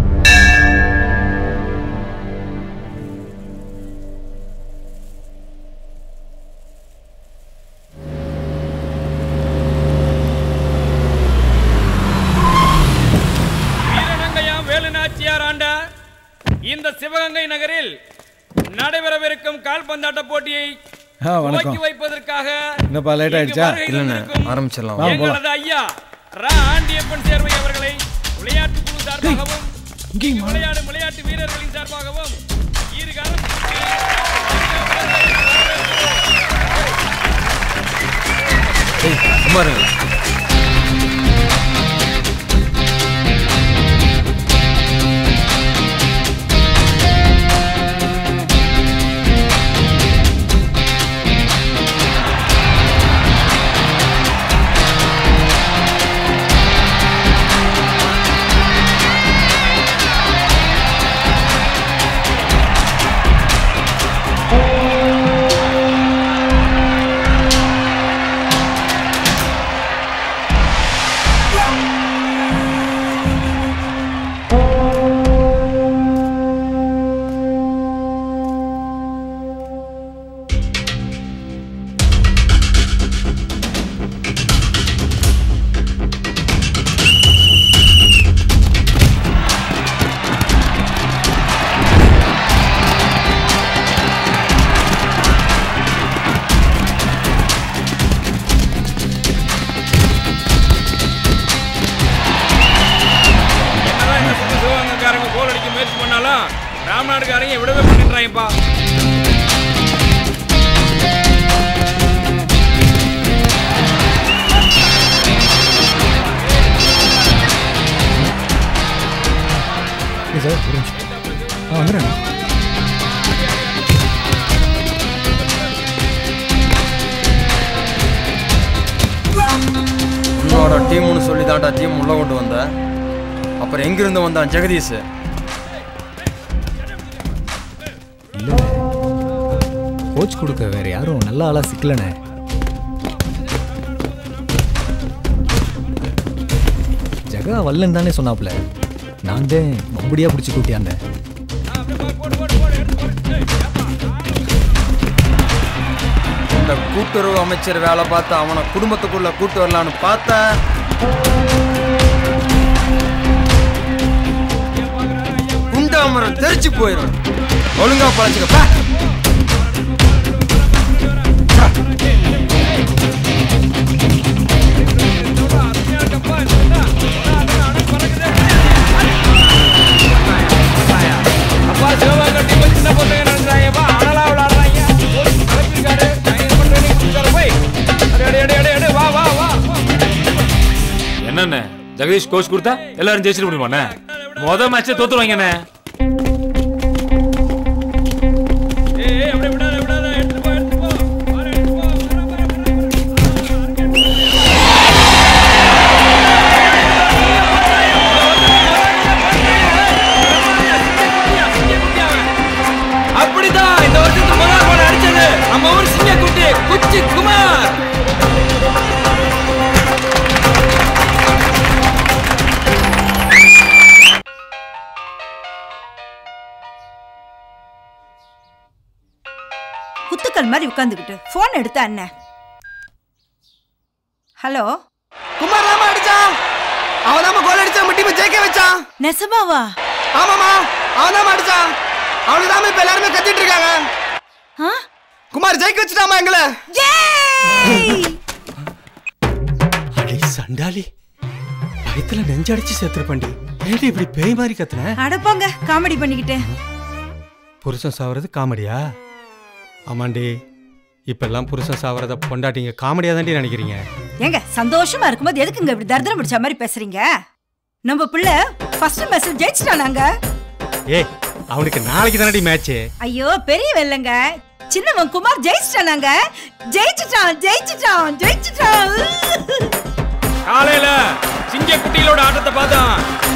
வீரநங்கையாம் வேலுநாச்சியார் ஆண்ட இந்த சிவகங்கை நகரில் நடைபெறவிருக்கும் கால்பந்தாட்ட போட்டியை ஆ, வணக்கம். துவக்கி வைப்பதற்காக என்னப்பா லேட் இங்கு ஆயிடுச்சா வருகை இல்லைண்ணே தந்திருக்கும் ஆரம்பிச்சிடலாம் வா, போலாம். எங்களது ஐயா ரா ஆண்டியப்பன் சேர்வை அவர்களை விளையாட்டு குழு சார்பாகவும் இங்கு விளையாடும் விளையாட்டு வீரர்களின் சார்பாகவும் இருகாலம் சும்மா இருங்க என்னதான் இந்த சுத்து சிவகங்கைக்காரங்க கோல் அடிக்க முயற்சி பண்ணாலும் ராமநாடுக்காரங்க விடவே பண்ணிடுறாங்கப்பா சார் ஒரு நிமிஷம் ஆ வந்துடுறேன் உன்னோட டீம்னு சொல்லி தான்டா டீம் உள்ள கொண்டு வந்த அப்புறம் எங்கிருந்து வந்தான் ஜெகதீஷ் கோச் கொடுக்க வேற யாரும் நல்ல ஆளா சிக்கலண்ணே ஜகா வல்லன் தானே சொன்னாப்ல நான் தான் மம்படியா பிடிச்சி கூட்டியாந்தேன் இந்த கூட்டுறவு அமைச்சர் வேலை பார்த்து அவனை குடும்பத்துக்குள்ள கூட்டு வரலான்னு பார்த்தா குண்டாமரம் தெரிச்சு போயிடும் ஒழுங்கா பழச்சுக்கப்பா அப்பா சிவகங்கை டீம் சின்ன பசங்க நினைச்சாங்கப்பா அனலா விளையாடுறாங்க கோச் கிளப்பிருக்காரு நான் என்ன பண்றேன்னு கொடுத்தாரு போய் அடே அடே அடே அடே வா வா வா என்னண்ணே ஜெகதீஷ் கோச் கொடுத்தா எல்லாரும் ஜெயிச்சிட முடியுமாண்ணே மொதல் மேட்சே தோத்துருவாங்கண்ணே ஏய் அப்படியே விடாத விடாத எடுத்து போ எடுத்து போ பாரு எடுத்து போ வர வர அப்படிதான் இந்த வருஷத்து முதல் கோல் அடிச்சது நம்ம ஊர் சிங்கக்குட்டி குச்சி குமார் குத்துக்கள் மாதிரி உட்காந்துக்கிட்டு ஃபோன் எடுத்த அண்ணன் ஹலோ குமார் ராமா அடிச்சான் அவன் தான் கோல் அடிச்சான் நம்ம டீமை ஜெயிக்க வச்சான் நெசமாவா ஆமாமா அவன் தான் அடிச்சான் அவனுக்கு தான் இப்ப எல்லாருமே கத்திட்டு இருக்காங்க குமார் ஜெயிக்க வச்சுட்டாமா எங்களை அடே சண்டாளி வயித்துல நெஞ்சடிச்சு செத்துருப்பண்டி ஏடி இப்படி பேய் மாதிரி கத்துன அடப்போங்க காமெடி பண்ணிக்கிட்டு புருஷன் சாவறது காமெடியா ஆமாண்டி இப்பெல்லாம் புருஷன் சாவறத பொண்டாட்டிங்க காமெடியா தாண்டி நினைக்கிறீங்க ஏங்க சந்தோஷமா இருக்கும்போது எதுக்குங்க இப்படி தர்தனம் பிடிச்ச மாதிரி பேசுறீங்க நம்ம பிள்ளை ஃபர்ஸ்ட் மெசேஜ் ஜெயிச்சிட்டானாங்க ஏய் அவனுக்கு நாளைக்கு தானடி மேட்ச் ஐயோ பெரிய வெள்ளங்க சின்னவன் குமார் ஜெயிச்சிட்டானாங்க ஜெயிச்சிட்டான் ஜெயிச்சிட்டான் ஜெயிச்சிட்டான் காலையில சிங்க குட்டிகளோட ஆட்டத்தை பார்த்தான்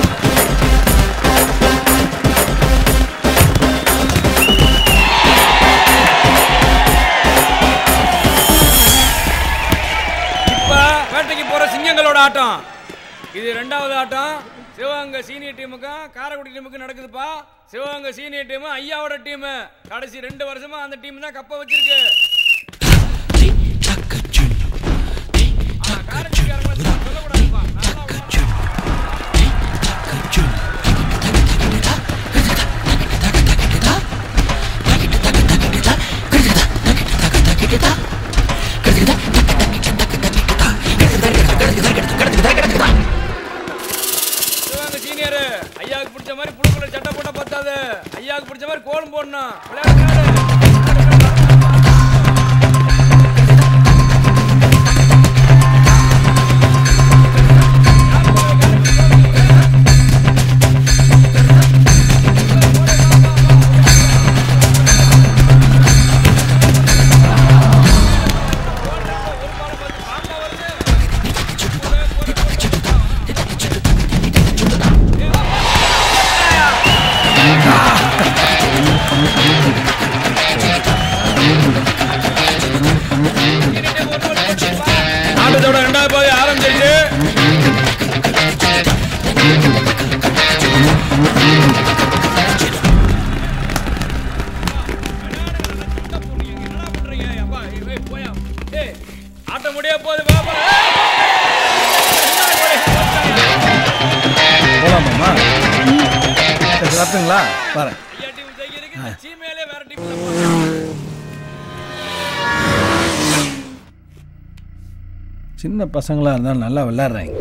இப்ப வேட்டைக்கு போற சிங்கங்களோட ஆட்டம் இது ரெண்டாவது ஆட்டம் சிவகங்கை சீனியர் டீமுக்கும் காரைக்குடி டீமுக்கும் நடக்குதுப்பா சிவகங்கை சீனியர் டீம் ஐயாவோட டீம் கடைசி ரெண்டு வருஷமா அந்த டீம் தான் கப்ப வச்சிருக்கு சிவகங்கை சீனியர் ஐயாவுக்கு பிடிச்ச மாதிரி புழுக்குள்ள சட்டை போட்டா பத்தாது ஐயாவுக்கு பிடிச்ச மாதிரி கோலம் போடணும் விளையாடு விளையாடு ஆட்டத்தோட ரெண்டாவது பாதி ஆரம்பிச்சிருச்சு ஆட்டம் முடிய போகுது பாப்பா போலாமாம்மா சரி சாப்பிட்டுங்களா வரேன் சீமையிலே வேற டீம் சின்ன பசங்களாக இருந்தாலும் நல்லா விளையாடுறாங்க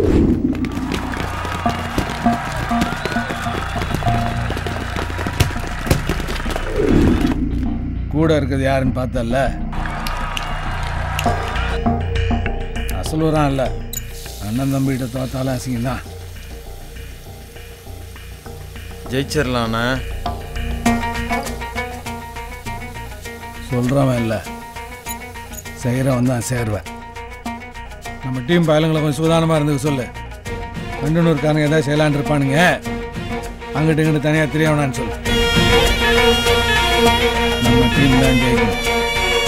கூட இருக்கிறது யாருன்னு பார்த்தல்ல அசலூரான் இல்லை அண்ணன் தம்பிகிட்ட தோத்தாலும் அசிங்கம் தான் ஜெயிச்சிடலாண்ணே சொல்கிறவன் இல்லை செய்கிறவன் தான் சேருவேன் நம்ம டீம் பயலுங்களை கொஞ்சம் சூதானமாக இருந்துக்க சொல்லு கண்டனூர்காரங்க ஏதாவது செய்யலான்னு இருப்பானுங்க அங்கிட்டு இங்கிட்டு தனியாக தெரியவனான்னு சொல்லு நம்ம டீம் தான் ஜெயிக்கணும்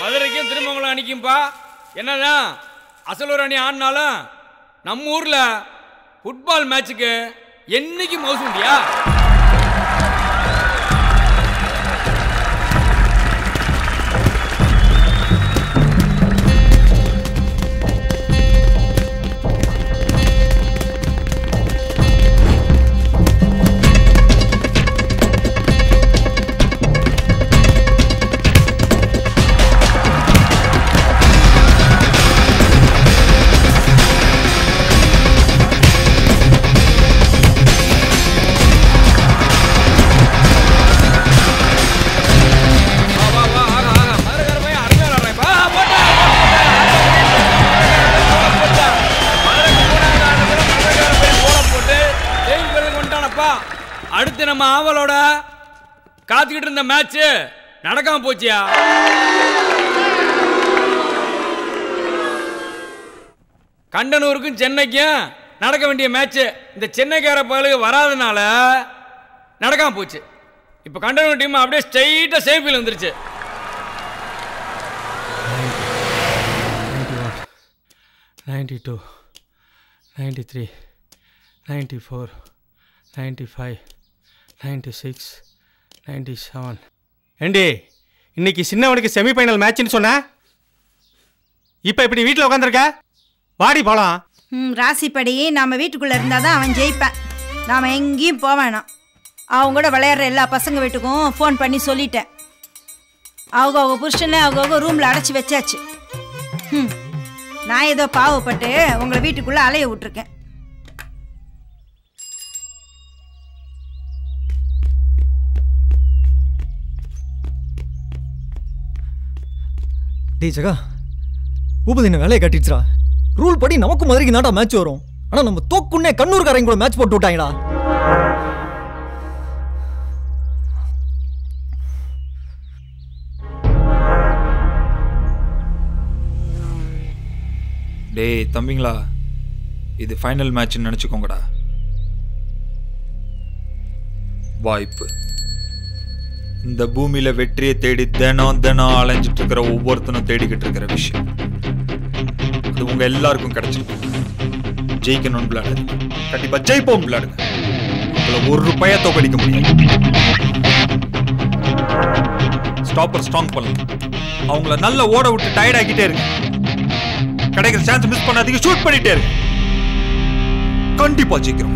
மதுரைக்கும் திருமங்கலம் அணிக்கும்பா என்னதான் அசலூர் அணி ஆடினாலும் நம்ம ஊர்ல ஃபுட்பால் மேட்சுக்கு என்னைக்கு மவுசு உண்டியா கொண்டானப்பா அடுத்து நம்ம ஆவலோட காத்துக்கிட்டு இருந்த மேட்ச் நடக்காம போச்சியா கண்டனூருக்கும் சென்னைக்கும் நடக்க வேண்டிய மேட்ச் இந்த சென்னைக்கார பயலுக்கு வராதனால நடக்காம போச்சு இப்போ கண்டனூர் டீம் அப்படியே ஸ்ட்ரைட்டாக சேஃபில் வந்துருச்சு ninety two ninety three ninety four ninety five ninety six ninety seven ஏண்டி இன்னைக்கு சின்னவனுக்கு செமிஃபைனல் மேட்ச்னு சொன்ன இப்போ இப்படி வீட்டில் உட்காந்துருக்க வாடி போகலாம் ம் ராசிப்படி நம்ம வீட்டுக்குள்ளே இருந்தால் தான் அவன் ஜெயிப்பான் நாம் எங்கேயும் போக வேணாம் அவங்க கூட விளையாடுற எல்லா பசங்க வீட்டுக்கும் ஃபோன் பண்ணி சொல்லிட்டேன் அவங்க அவங்க புருஷனை அவங்க அவங்க ரூமில் அடைச்சி வச்சாச்சு ம் நான் ஏதோ பாவப்பட்டு உங்களை வீட்டுக்குள்ளே அலைய விட்டுருக்கேன் டேய் ஜகா பூபதி என்ன வேலையை கட்டிடுச்சுடா ரூல் படி நமக்கு மதுரைக்கு நாட்டா மேட்ச் வரும் ஆனா நம்ம தோக்குன்னே கண்ணூர்காரங்க கூட மேட்ச் போட்டு விட்டாங்கடா டேய் தம்பிங்களா இது ஃபைனல் மேட்ச்னு நினச்சிக்கோங்கடா வாய்ப்பு இந்த பூமியில வெற்றியை தேடி தினம் தினம் அலைஞ்சிட்டு இருக்கிற ஒவ்வொருத்தனும் தேடிக்கிட்டு இருக்கிற விஷயம் அது உங்க எல்லாருக்கும் கிடைச்சிருக்கு ஜெயிக்கணும்னு விளையாடு கண்டிப்பா ஜெயிப்போம் விளையாடுங்க உங்களை ஒரு ரூபாய தோக்கடிக்க முடியாது ஸ்டாப்பர் ஸ்ட்ராங் பண்ணலாம் அவங்கள நல்லா ஓட விட்டு டயர்ட் ஆக்கிட்டே இருக்கு கிடைக்கிற சான்ஸ் மிஸ் பண்ணாதீங்க ஷூட் பண்ணிட்டே இருக்கு கண்டிப்பா ஜெயிக்கிறோம்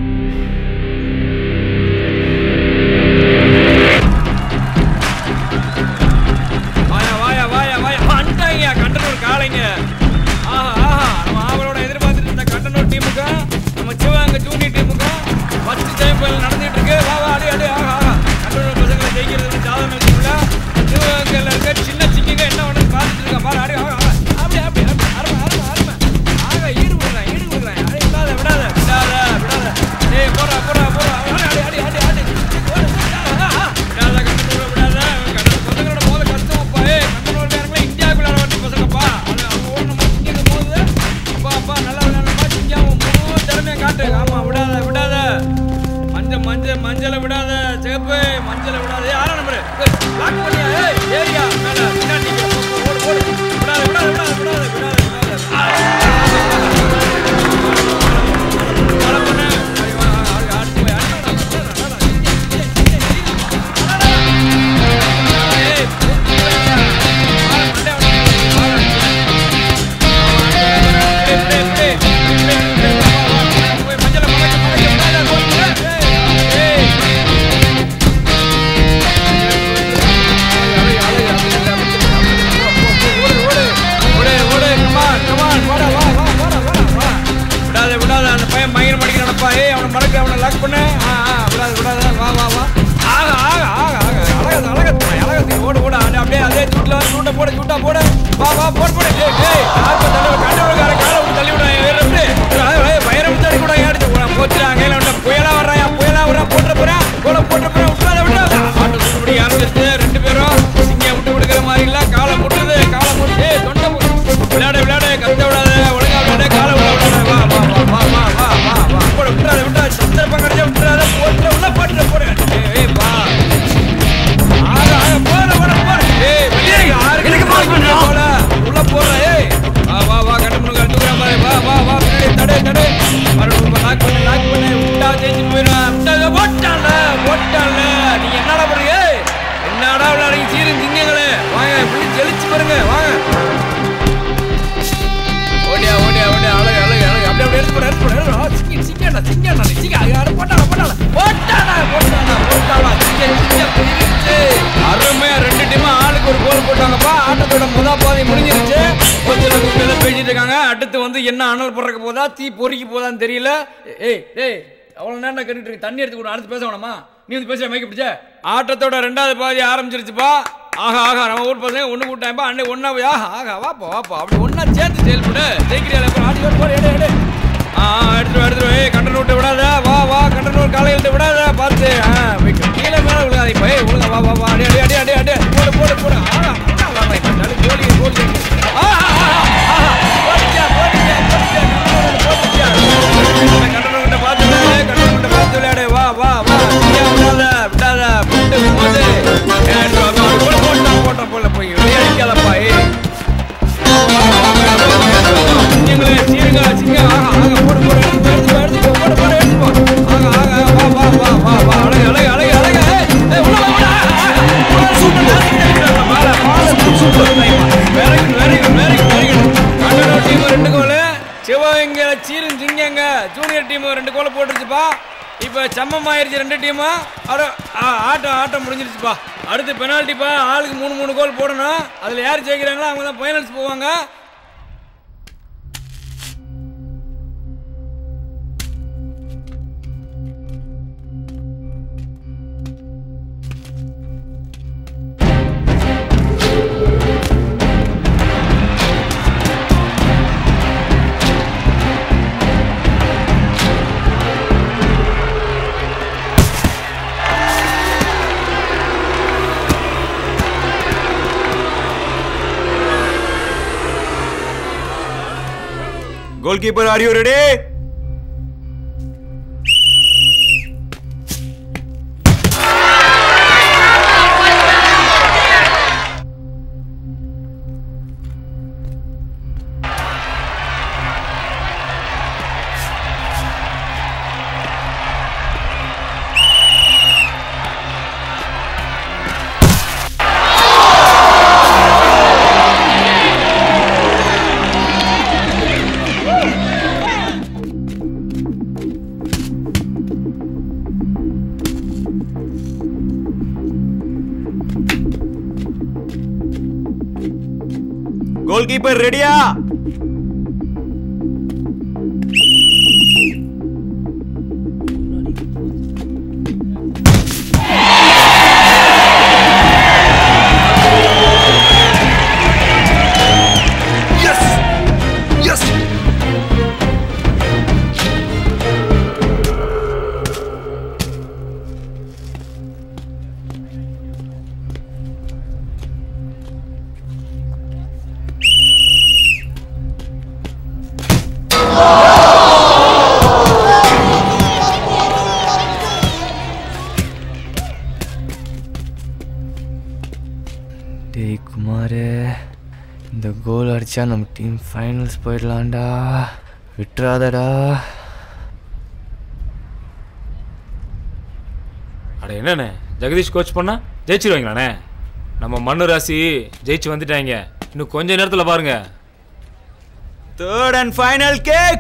வாயா வாயா வாயா வாயா வந்துட்டாங்க கண்டனூர் காலைங்க ஆஹா ஆஹா நம்ம ஆவலோட எதிர்பார்த்துட்டு இருந்த கண்டனூர் டீமுக்கும் நம்ம சிவகங்கை ஜூனியர் டீமுக்கும் ஃபர்ஸ்ட் டைம் நடந்துட்டு இருக்கு வா வா அடி அடி ஆஹா ஆஹா கண்டனூர் பசங்களை ஜெயிக்கிறது சாதனை இருக்குல்ல சிவகங்கையில் இருக்க சின்ன சிக்கிங்க என்ன ஒன்று பார்த்துட்டு இருக்கா பாரு அடி ஆஹா ஆஹா. அப்படி அப்படி அப்படி அருமை அருமை அருமை ஆக ஈடு விடுறேன் ஈடு விடுறேன் அடி விடாத விடாத விடாத விடாத ஏய் போறா போறா போறா அடி அடி அடி அடி அடி விடாத கண்டனூர் விடாத பசங்களோட போத கஷ்டமாப்பா ஏய் கண்டனூர்காரங்களே இந்தியாவுக்குள்ள வரட்டு பசங்கப்பா அது அவங்க ஓடணும் இங்கே போகுது அப்பா அப்பா நல்லா விளையாடணும்ப்பா இந்தியாவும் முழு திறமையை காட்டு ஆமா விடாத விடாத மஞ்சள் மஞ்சள் மஞ்சளை விடாத சிகப்பு மஞ்சளை விடாத ஏய், ஆறாம் நம்பரு லாக் பண்ணியா ஏய் ஏரியா மேல பின்னாடி நிக்கிற பக்கம் ஓடு ஓடு விடாத விடாத விடாத விடாத விடாத விடாத விடாத அந்த பையன் மயிர் மடிக்க நடப்பா ஏய் அவனை மடக்கு அவனை லாக் பண்ணு ஆ ஆ விடாத விடாத வா வா வா ஆக ஆக ஆக ஆக அழகத்து அழகத்து அழகத்து ஓடு ஓடு அப்படியே அப்படியே அதே சூட்ல சூட்டை போட சூட்டா போட வா வா போடு போடு ஏய் ஏய் யாருக்கு தள்ளி கண்டவளுக்கார காலை விட்டு தள்ளி விடா ஏய் எப்படி பயிரம் தள்ளி கூட ஏடிச்சு போட போச்சுடா கையில விட்ட புயலா வர்றான் புயலா வர்றா போட்டுற போறா கோல போட்டுற போறா விட்டாத விட்டா ஆட்டு சுடுபடி ஆரம்பிச்சிருச்சு ரெண்டு பேரும் சிங்க விட்டு விடுக்கிற மாதிரி இல்ல காலை முட்டுது காலை முட்டு ஏய் தொண்டை முட்டு. விளையாடு விளையாடு கத்த விடாத ஒழுங்கா விளையாடு காலை விட விடாத வா வா வா வா வா வா வா வா போட விட்டுறாத விட்டுறாத சந்தர்ப்பம் கிடைச்சா விட்டுறாத போட்டு உள்ள போட்டு போடு ஏய், ஏய் வா ஆக ஆக போற போற போற ஏய் வெளியே யாருக்கு எனக்கு பாஸ் பண்றா சிங்கம் நான் சிங்கம் ஐயா போட்டாடா போட்டாடா போட்டாடா போட்டாடா போட்டாடா சிங்கம் சிங்கம் போயிருச்சு அருமையா ரெண்டு டீம் ஆளுக்கு ஒரு கோல் போட்டாங்கப்பா ஆட்டத்தோட முத பாதி முடிஞ்சிருச்சு கொஞ்சம் பேர் பேசிட்டு இருக்காங்க அடுத்து வந்து என்ன அனல் பறக்க போதா தீ பொறிக்க போதான்னு தெரியல ஏய் ஏய் அவ்வளவு நேரம் நான் கேட்டுட்டு இருக்கு. தண்ணி எடுத்து கூட அடுத்து பேச வேணாமா நீ வந்து பேசுற மைக்க பிடிச்ச ஆட்டத்தோட ரெண்டாவது பாதி ஆரம்பிச்சிருச்சுப்பா ஆஹா ஆஹா நம்ம ஊர் பசங்க ஒண்ணு கூட்டாயப்பா அன்னை ஒண்ணா போய் ஆஹா ஆஹா வாப்பா வாப்பா அப்படி ஒண்ணா சேர்ந்து செயல்படு ஜெயிக்கிறியா இப்போ ஆடி ஓடி போடு எடு எடு ஆ எடுத்துரு எடுத்துரு ஏய் கண்டன் விட்டு விடாத வா வா கண்டன் ஒரு காலை விட்டு விடாத பார்த்து ஆ வைக்க கீழே மேலே விழுகாது இப்போ ஏய் ஒழுங்கா வா வா வா அடி அடி அடி அடி அடி போடு போடு போடு ஆஹா ஆஹா, வா வா இப்போ நாலு கோலி கோலி ஆஹா ஆஹா ஆஹா போடிச்சா போடிச்சா போடிச்சா போடிச்சா கண்டன் விட்டு பார்த்து விளையாடு கண்டன் விட்டு பார்த்து விளையாடு வா வா வா ஏன் விடாத விடாத விட்டு போது போட போட்டா போட்டா போல போய் விளையாடிக்காதப்பா ஏய் எங்களை சீருங்க சிங்க ஆகா ஆகா போடு போடு எடுத்து எடுத்து எடுத்து போடு போடு எடுத்து போ ஆகா ஆகா வா வா வா வா வா அழகு அழகு அழகு அழகு ஏய், ஏய், உள்ள வா, உள்ள வா. சூப்பர் மேல மேல super very good very good very good very good கண்ணனோ டீம் ரெண்டு கோல் சிவகங்கை சீரும் சிங்கங்க ஜூனியர் டீம் ரெண்டு கோல் போட்டுருச்சுப்பா இப்போ சம்மம் ஆயிருச்சு ரெண்டு டீமு அட ஆ, ஆட்டம் ஆட்டம் முடிஞ்சிருச்சுப்பா அடுத்து பெனால்ட்டிப்பா ஆளுக்கு மூணு மூணு கோல் போடணும் அதில் யார் ஜெயிக்கிறாங்களோ அவங்க தான் ஃபைனல்ஸ் போவாங்க Goalkeeper, are you ready? Goalkeeper, ready? Yes! Yes! டேய் குமாரே இந்த கோல் அடிச்சா நம்ம டீம் ஃபைனல்ஸ் போயிடலாம்டா விட்டுறாதடா அட என்னண்ணே ஜெகதீஷ் கோச் பண்ணா ஜெயிச்சிருவாங்களாண்ணே நம்ம மண்ணு ராசி ஜெயிச்சு வந்துட்டாங்க இன்னும் கொஞ்ச நேரத்தில் பாருங்க Third and final kick.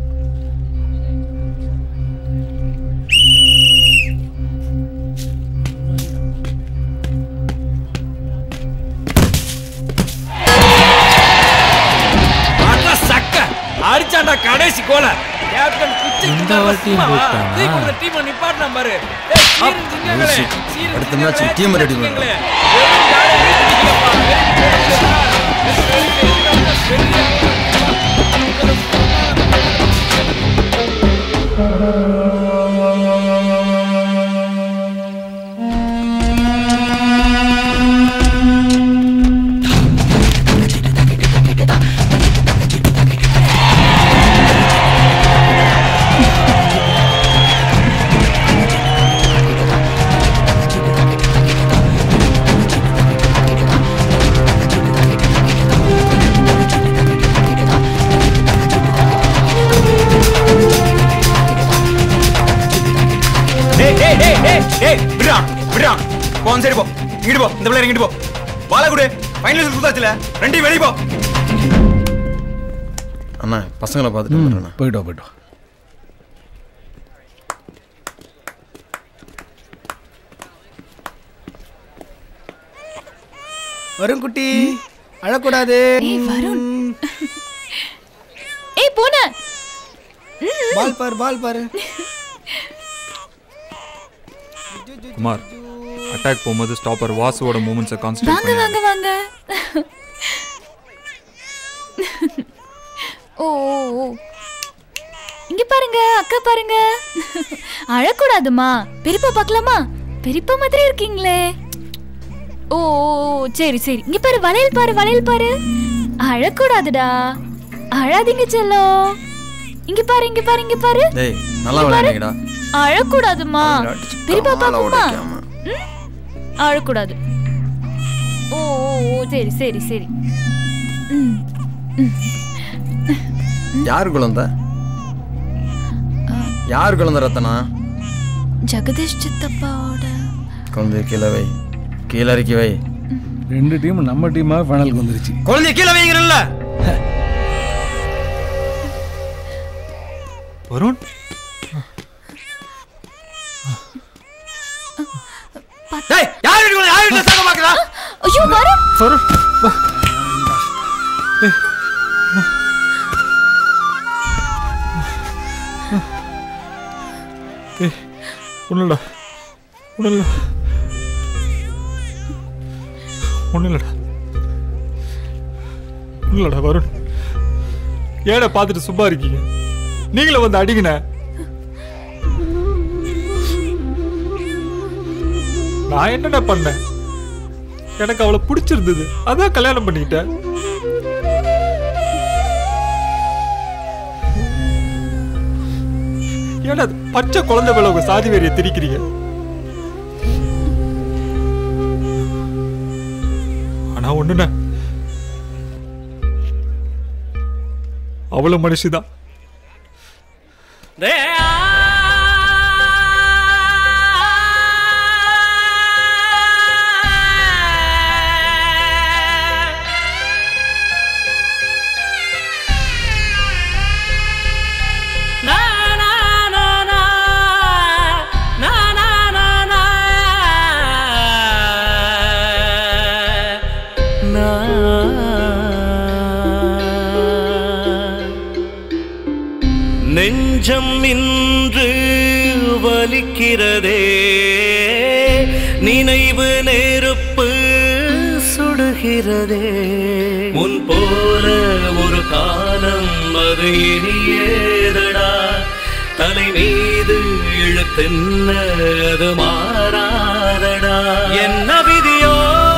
அட சக்க அடிச்சாண்டா கடைசி கோல கேப்டன் பிச்சு இந்த வாட்டி போட்டானா? இந்த டீம் நிப்பாட்டினா பாரு ஏய், சீரும் சிங்கங்களே, music. சீரும் அடுத்த சிங்கங்களே, match team ready சீரும் பண்ணு. சிங்கங்களே. வெறும் ஜாலியா வீட்டுக்குள்ளப்பா, வெறும் வெறும் வெறும் வெறும் டேய் டேய் டேய் டேய் டேய் விடுடா விடுடா போ அந்த சைடு போ இங்கிட்டு போ இந்த பிள்ளை இங்கிட்டு போ பாலா குடு ஃபைனல்ஸ் கொடுத்தாச்சுல ரெண்டையும் வெளிய போ அண்ணா பசங்களை பார்த்துட்டு வந்துடுறேண்ணா போயிட்டோம் போயிட்டோம் வரும் குட்டி அழக்கூடாது ஏய் பூனை பால் பாரு பால் பாரு குமார் அட்டாக் போகும்போது ஸ்டாப்பர் வாசுவோட மூமெண்ட்ஸை கான்சன்ட்ரேட் வாங்க பண்ணி வாங்க வாங்க ஓ ஓ, ஓ இங்க பாருங்க அக்கா பாருங்க அழக்கூடாதுமா பெரியப்பா பார்க்கலாமா பெரியப்பா மாதிரி இருக்கீங்களே ஓ ஓ, ஓ, சரி சரி இங்க பாரு வளையல் பாரு வளையல் பாரு அழக்கூடாதுடா அழாதீங்க செல்லம் இங்க பாரு இங்க பாரு இங்க பாரு டேய் நல்லா இங்க பாரு. விளையாடுங்கடா அழக்கூடாதுமா பெரியப்பா காலை பாக்குமா உடைக்காம. அழக்கூடாது ஓ ஓ ஓ சரி சரி சரி ம் யார் குழந்தை யார் குழந்தை ரத்தனா ஜெகதீஷ் சித்தப்பாவோட குழந்தைய கீழே வை கீழே இறக்கி வை ரெண்டு டீம் நம்ம டீமாக ஃபைனலுக்கு வந்துருச்சு குழந்தைய கீழே வைங்கிறல்ல வருண் டேய் யார் வீட்டுக்குள்ள யார் வீட்டுல சாக பாக்குறா ஐயோ வருண் வருண் வா ஏய் ஏய் ஒன்றும்டா ஒன்றும் இல்லை ஒன்றும் இல்லைடா ஒன்றும் இல்லைடா வருண் ஏடா பார்த்துட்டு சும்மா இருக்கீங்க நீங்களும் வந்து அடிங்கண்ணே நான் என்னடா பண்ணேன் எனக்கு அவளை பிடிச்சிருந்தது அதான் கல்யாணம் பண்ணிக்கிட்டேன் ஏடா அது பச்சை குழந்தை மேல உங்க சாதி வெறியை திரிக்கிறீங்க ஆனா ஒண்ணுண்ணே அவளும் மனுஷிதான் நெஞ்சம் இன்று வலிக்கிறதே நினைவு நெருப்பு சுடுகிறதே முன் போல ஒரு காலம் அது இனியேதடா தலை மீது இழுத்தென்ன அது மாறாதடா என்ன விதியோ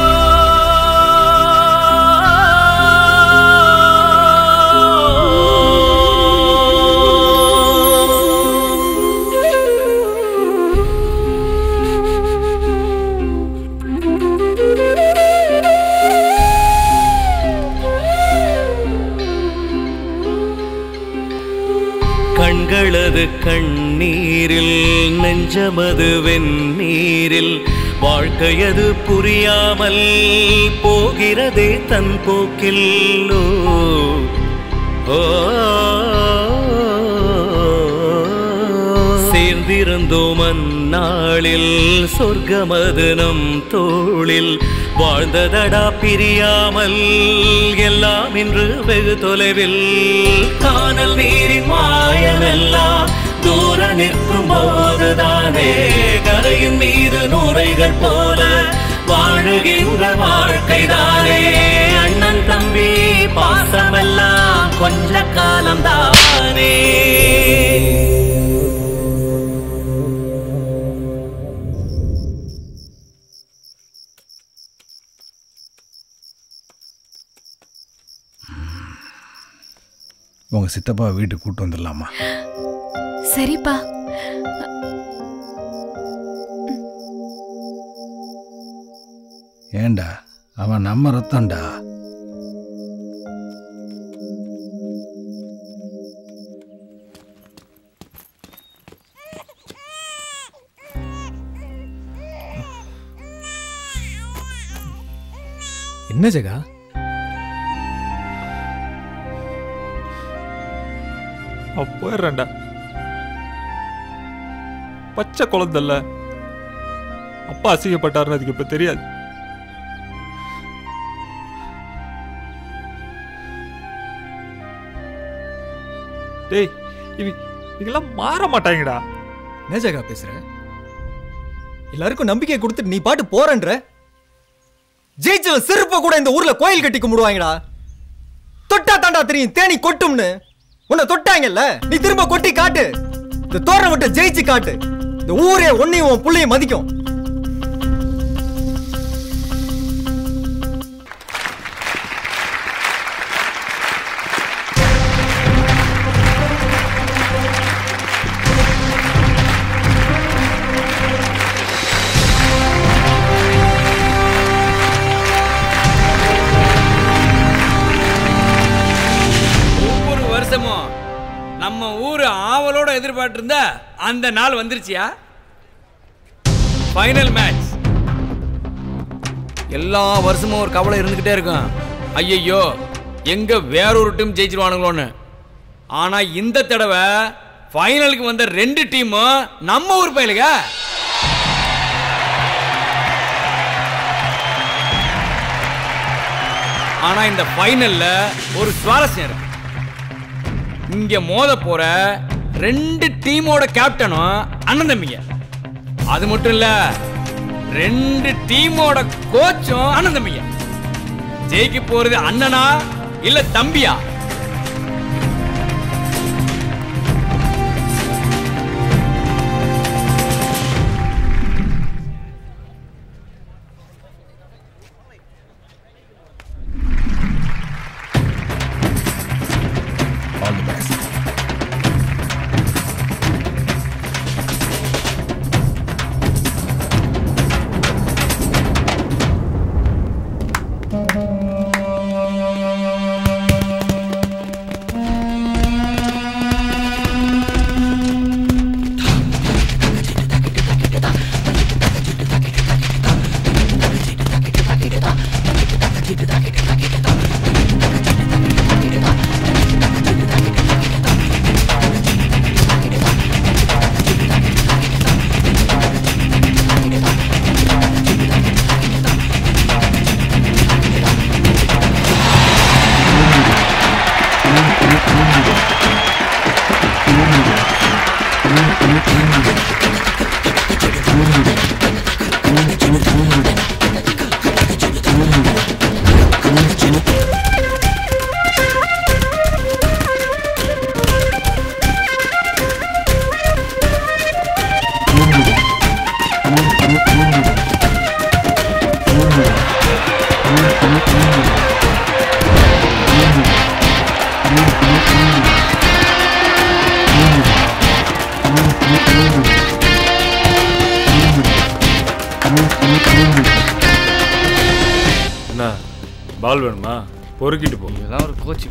கண்களது கண்ணீரில் நெஞ்சமது வெந்நீரில் வாழ்க்கையது புரியாமல் போகிறதே தன் போக்கில் ஓ, ஓ, சேர்ந்திருந்தோம் அந்நாளில் சொர்க்கமது நம் தோளில் வாழ்ந்ததடா பிரியாமல் எல்லாம் இன்று வெகு தொலைவில் காணல் நீரின் மாயமெல்லாம் தூர நிற்கும் போதுதானே கரையின் மீது நுரைகள் போல வாழுகின்ற வாழ்க்கைதானே அண்ணன் தம்பி பாசமெல்லாம் கொஞ்ச காலம் தானே உங்க சித்தப்பா வீட்டுக்கு கூட்டு வந்துடலாமா சரிப்பா ஏன்டா அவன் நம்ம ரத்தம்டா என்ன ஜெகா அவ போயிடுறேன்டா பச்சை குழந்தைல்ல அப்பா அசிங்கப்பட்டாருன்னு அதுக்கு இப்ப தெரியாது டேய் இவ இதெல்லாம் மாற மாட்டாங்கடா என்ன ஜெகா பேசுற எல்லாருக்கும் நம்பிக்கை கொடுத்துட்டு நீ பாட்டு போறன்ற ஜெயிச்சவன் செருப்ப கூட இந்த ஊர்ல கோயில் கட்டி கும்பிடுவாங்கடா தொட்டா தாண்டா தெரியும் தேனி கொட்டும்னு உன்னை தொட்டாங்கல்ல நீ திரும்ப கொட்டி காட்டு இந்த தோரண விட்டு ஜெயிச்சு காட்டு இந்த ஊரே உன்னையும் உன் புள்ளையும் மதிக்கும் ஒவ்வொரு வருஷமும் நம்ம ஊர் ஆவலோட எதிர்பார்த்து இருந்த அந்த நாள் வந்துருச்சியா ஃபைனல் மேட்ச் எல்லா வருஷமும் ஒரு கவலை இருந்துகிட்டே இருக்கும் ஐயையோ எங்க வேறொரு டீம் ஜெயிச்சிருவானுங்களோன்னு ஆனா இந்த தடவை ஃபைனலுக்கு வந்த ரெண்டு டீமும் நம்ம ஊர் பயிலுங்க ஆனா இந்த ஃபைனல்ல ஒரு சுவாரஸ்யம் இருக்கு இங்க மோத போற ரெண்டு டீமோட கேப்டனும் அண்ணன் தம்பிங்க அது மட்டும் இல்ல ரெண்டு டீமோட கோச்சும் அண்ணன் தம்பிங்க ஜெயிக்க போறது அண்ணனா இல்ல தம்பியா ஆல் தி பெஸ்ட் என்ன பால் வேணுமா பொறுக்கிட்டு போ இதெல்லாம் ஒரு கோச்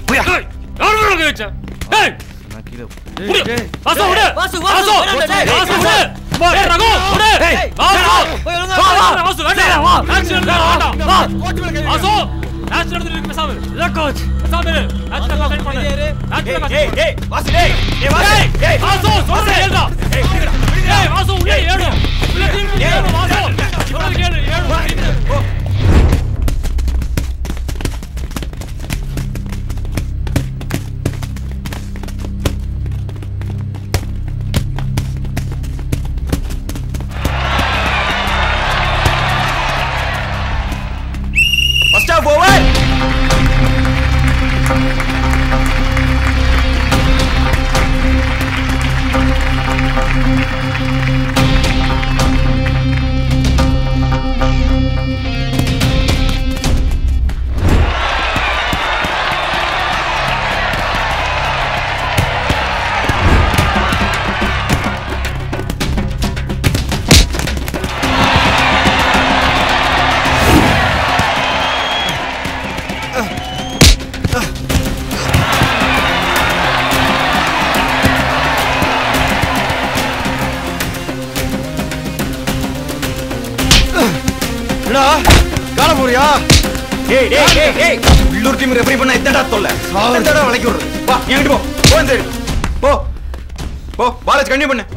நான் கீழே புடி. வாசு, விடு. வாசு, வாசு, வாசு, டேய், வாசு, வாசு, விடு. விடு. டேய், ரகு, விடு. டேய், வாசு, போய் ஒழுங்கா வா, வா, வா. வாசு, வேண்டாம். வா. Action எடுத்து வேண்டாம். வா. வாசு, action எடுத்துட்டு இருக்கு, பேசாம இரு. இதான் கோச் பேசாம இரு. Action எடுத்து wait பண்ணு. Action எடுத்து ஏய், ஏய், வாசு, டேய். ஏய், வாசு, டேய், டேய். வாசு, சொல்றேன், ஏறுடா. டேய், வாசு, உள்ளே ஏறு. உள்ள team க்கு ஏறு, வாசு. சொல்றது கேளு, ஏறு. ஃபர்ஸ்ட் ஹாஃப் ஓவர் என்னடா கால போறியா ஏய் டேய் டேய் டேய் உள்ளூர் டீம் ரெஃபரி பண்ண எத்தடா தொல்ல எத்தடா வளைக்கி விடுறது வா என்கிட்ட போ போ சரி போ போ பாலச் கண்டினியூ பண்ணு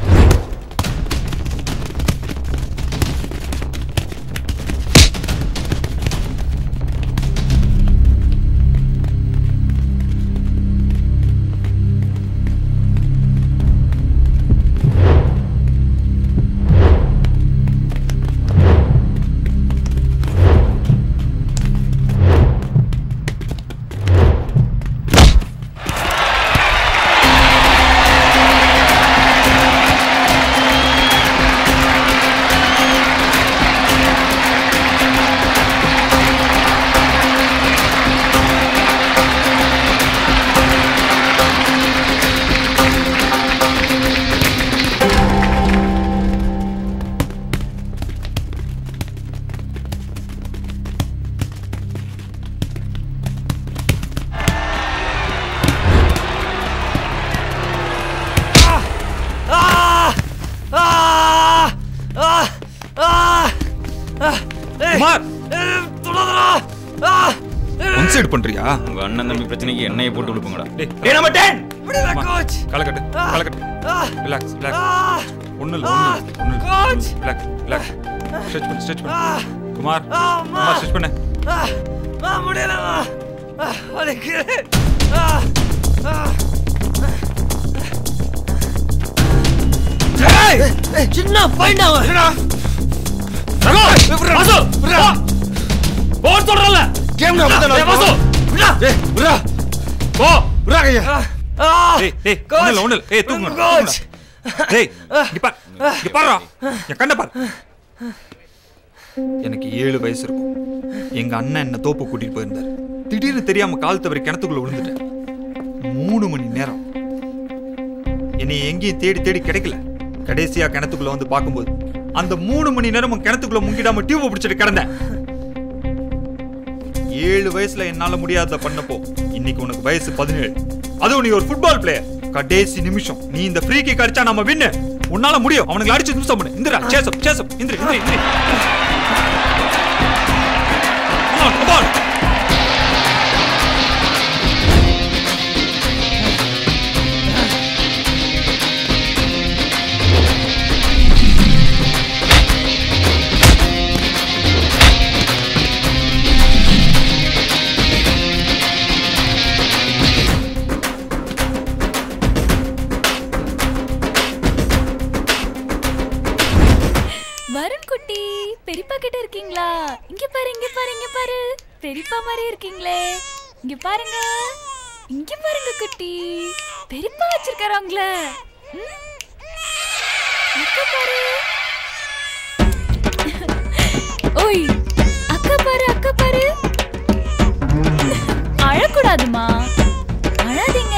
ஒன் சைடு பண்றியா உங்க அண்ணன் தம்பி பிரச்சனைக்கு எண்ணெயை போட்டு விழுப்புங்கடா டேய் நம்ம டென் கோச் கலக்கட்டு கலக்கட்டு ரிலாக்ஸ் ரிலாக்ஸ் ஒண்ணு இல்ல ஒண்ணு இல்ல ஒண்ணு கோச் ரிலாக்ஸ் ரிலாக்ஸ் ஸ்ட்ரெச் பண்ணு ஸ்ட்ரெச் பண்ணு குமார் குமார் ஸ்ட்ரெச் பண்ணு முடியலமா வலிக்குது சின்ன பையன் அவன் வாசு போ சொல்றல கேம் ஏய், வாசு விடா டேய் விட்றா போ விட்றா கையா டேய் டேய் ஒண்ணு இல்ல ஒண்ணு இல்ல ஏய் தூக்குங்க கோச் டேய் இங்க பார் இங்க பாருடா என் கண்ணை பார் எனக்கு ஏழு வயசு இருக்கும் எங்க அண்ணன் என்ன தோப்பு கூட்டிட்டு போயிருந்தாரு திடீர்னு தெரியாம கால் தவறி கிணத்துக்குள்ள விழுந்துட்டேன் மூணு மணி நேரம் என்னை எங்கேயும் தேடி தேடி கிடைக்கல கடைசியா கிணத்துக்குள்ள வந்து பார்க்கும்போது அந்த மூணு மணி நேரமும் கிணத்துக்குள்ள முங்கிடாம டியூப் பிடிச்சிட்டு கிடந்தேன் ஏழு வயசுல என்னால முடியாத பண்ணப்போ இன்னைக்கு உனக்கு வயசு பதினேழு அதுவும் நீ ஒரு ஃபுட்பால் பிளேயர் கடைசி நிமிஷம் நீ இந்த ஃப்ரீ கிக் அடிச்சா நம்ம வின்னு உன்னால முடியும் அவனுக்கு அடிச்சு நிமிஷம் பண்ணு Indira சேசப் சேசப் இந்திரி இந்திரி இந்திரி Come on, come on. Varun குட்டி பெரியப்பா கிட்ட இருக்கீங்களா இங்க பாரு இங்க பாரு இங்க பாரு பெரியப்பா மாதிரி இருக்கீங்களே இங்க பாருங்க இங்க பாருங்க குட்டி பெரியப்பா வச்சிருக்காரு உங்கள ம்? அக்கா பாரு ஓய் அக்கா பாரு அக்கா பாரு அழக்கூடாதுமா அழாதீங்க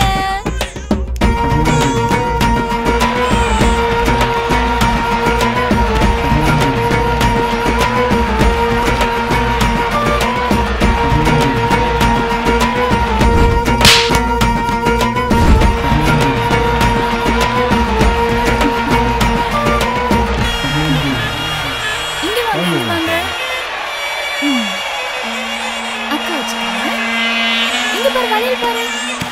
இங்க வாங்க இங்க வாங்க ம். அக்கா வச்சுக்கோங்க இங்க பாரு வளையல் பாரு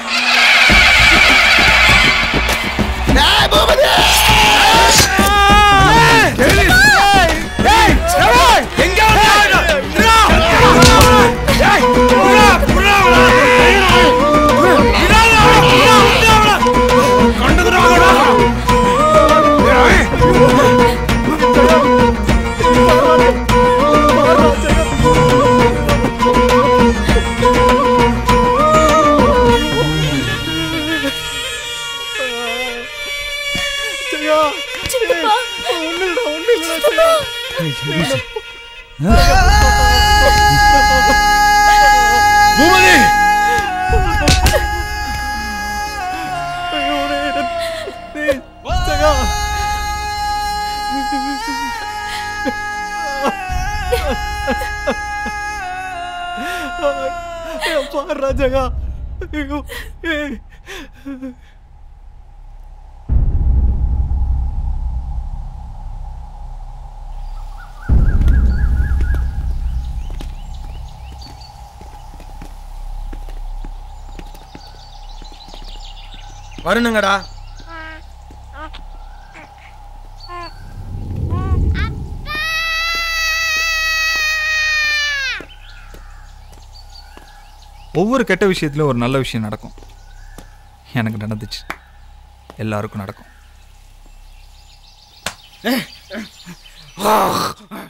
சித்தப்பா ஒண்ணுடா ஒண்ணு இல்ல பூமதி பாரு ஜகா ஐயோ ஏய் வரணுங்கடா ஒவ்வொரு கெட்ட விஷயத்துலையும் ஒரு நல்ல விஷயம் நடக்கும் எனக்கு நடந்துச்சு எல்லாருக்கும் நடக்கும் ஆ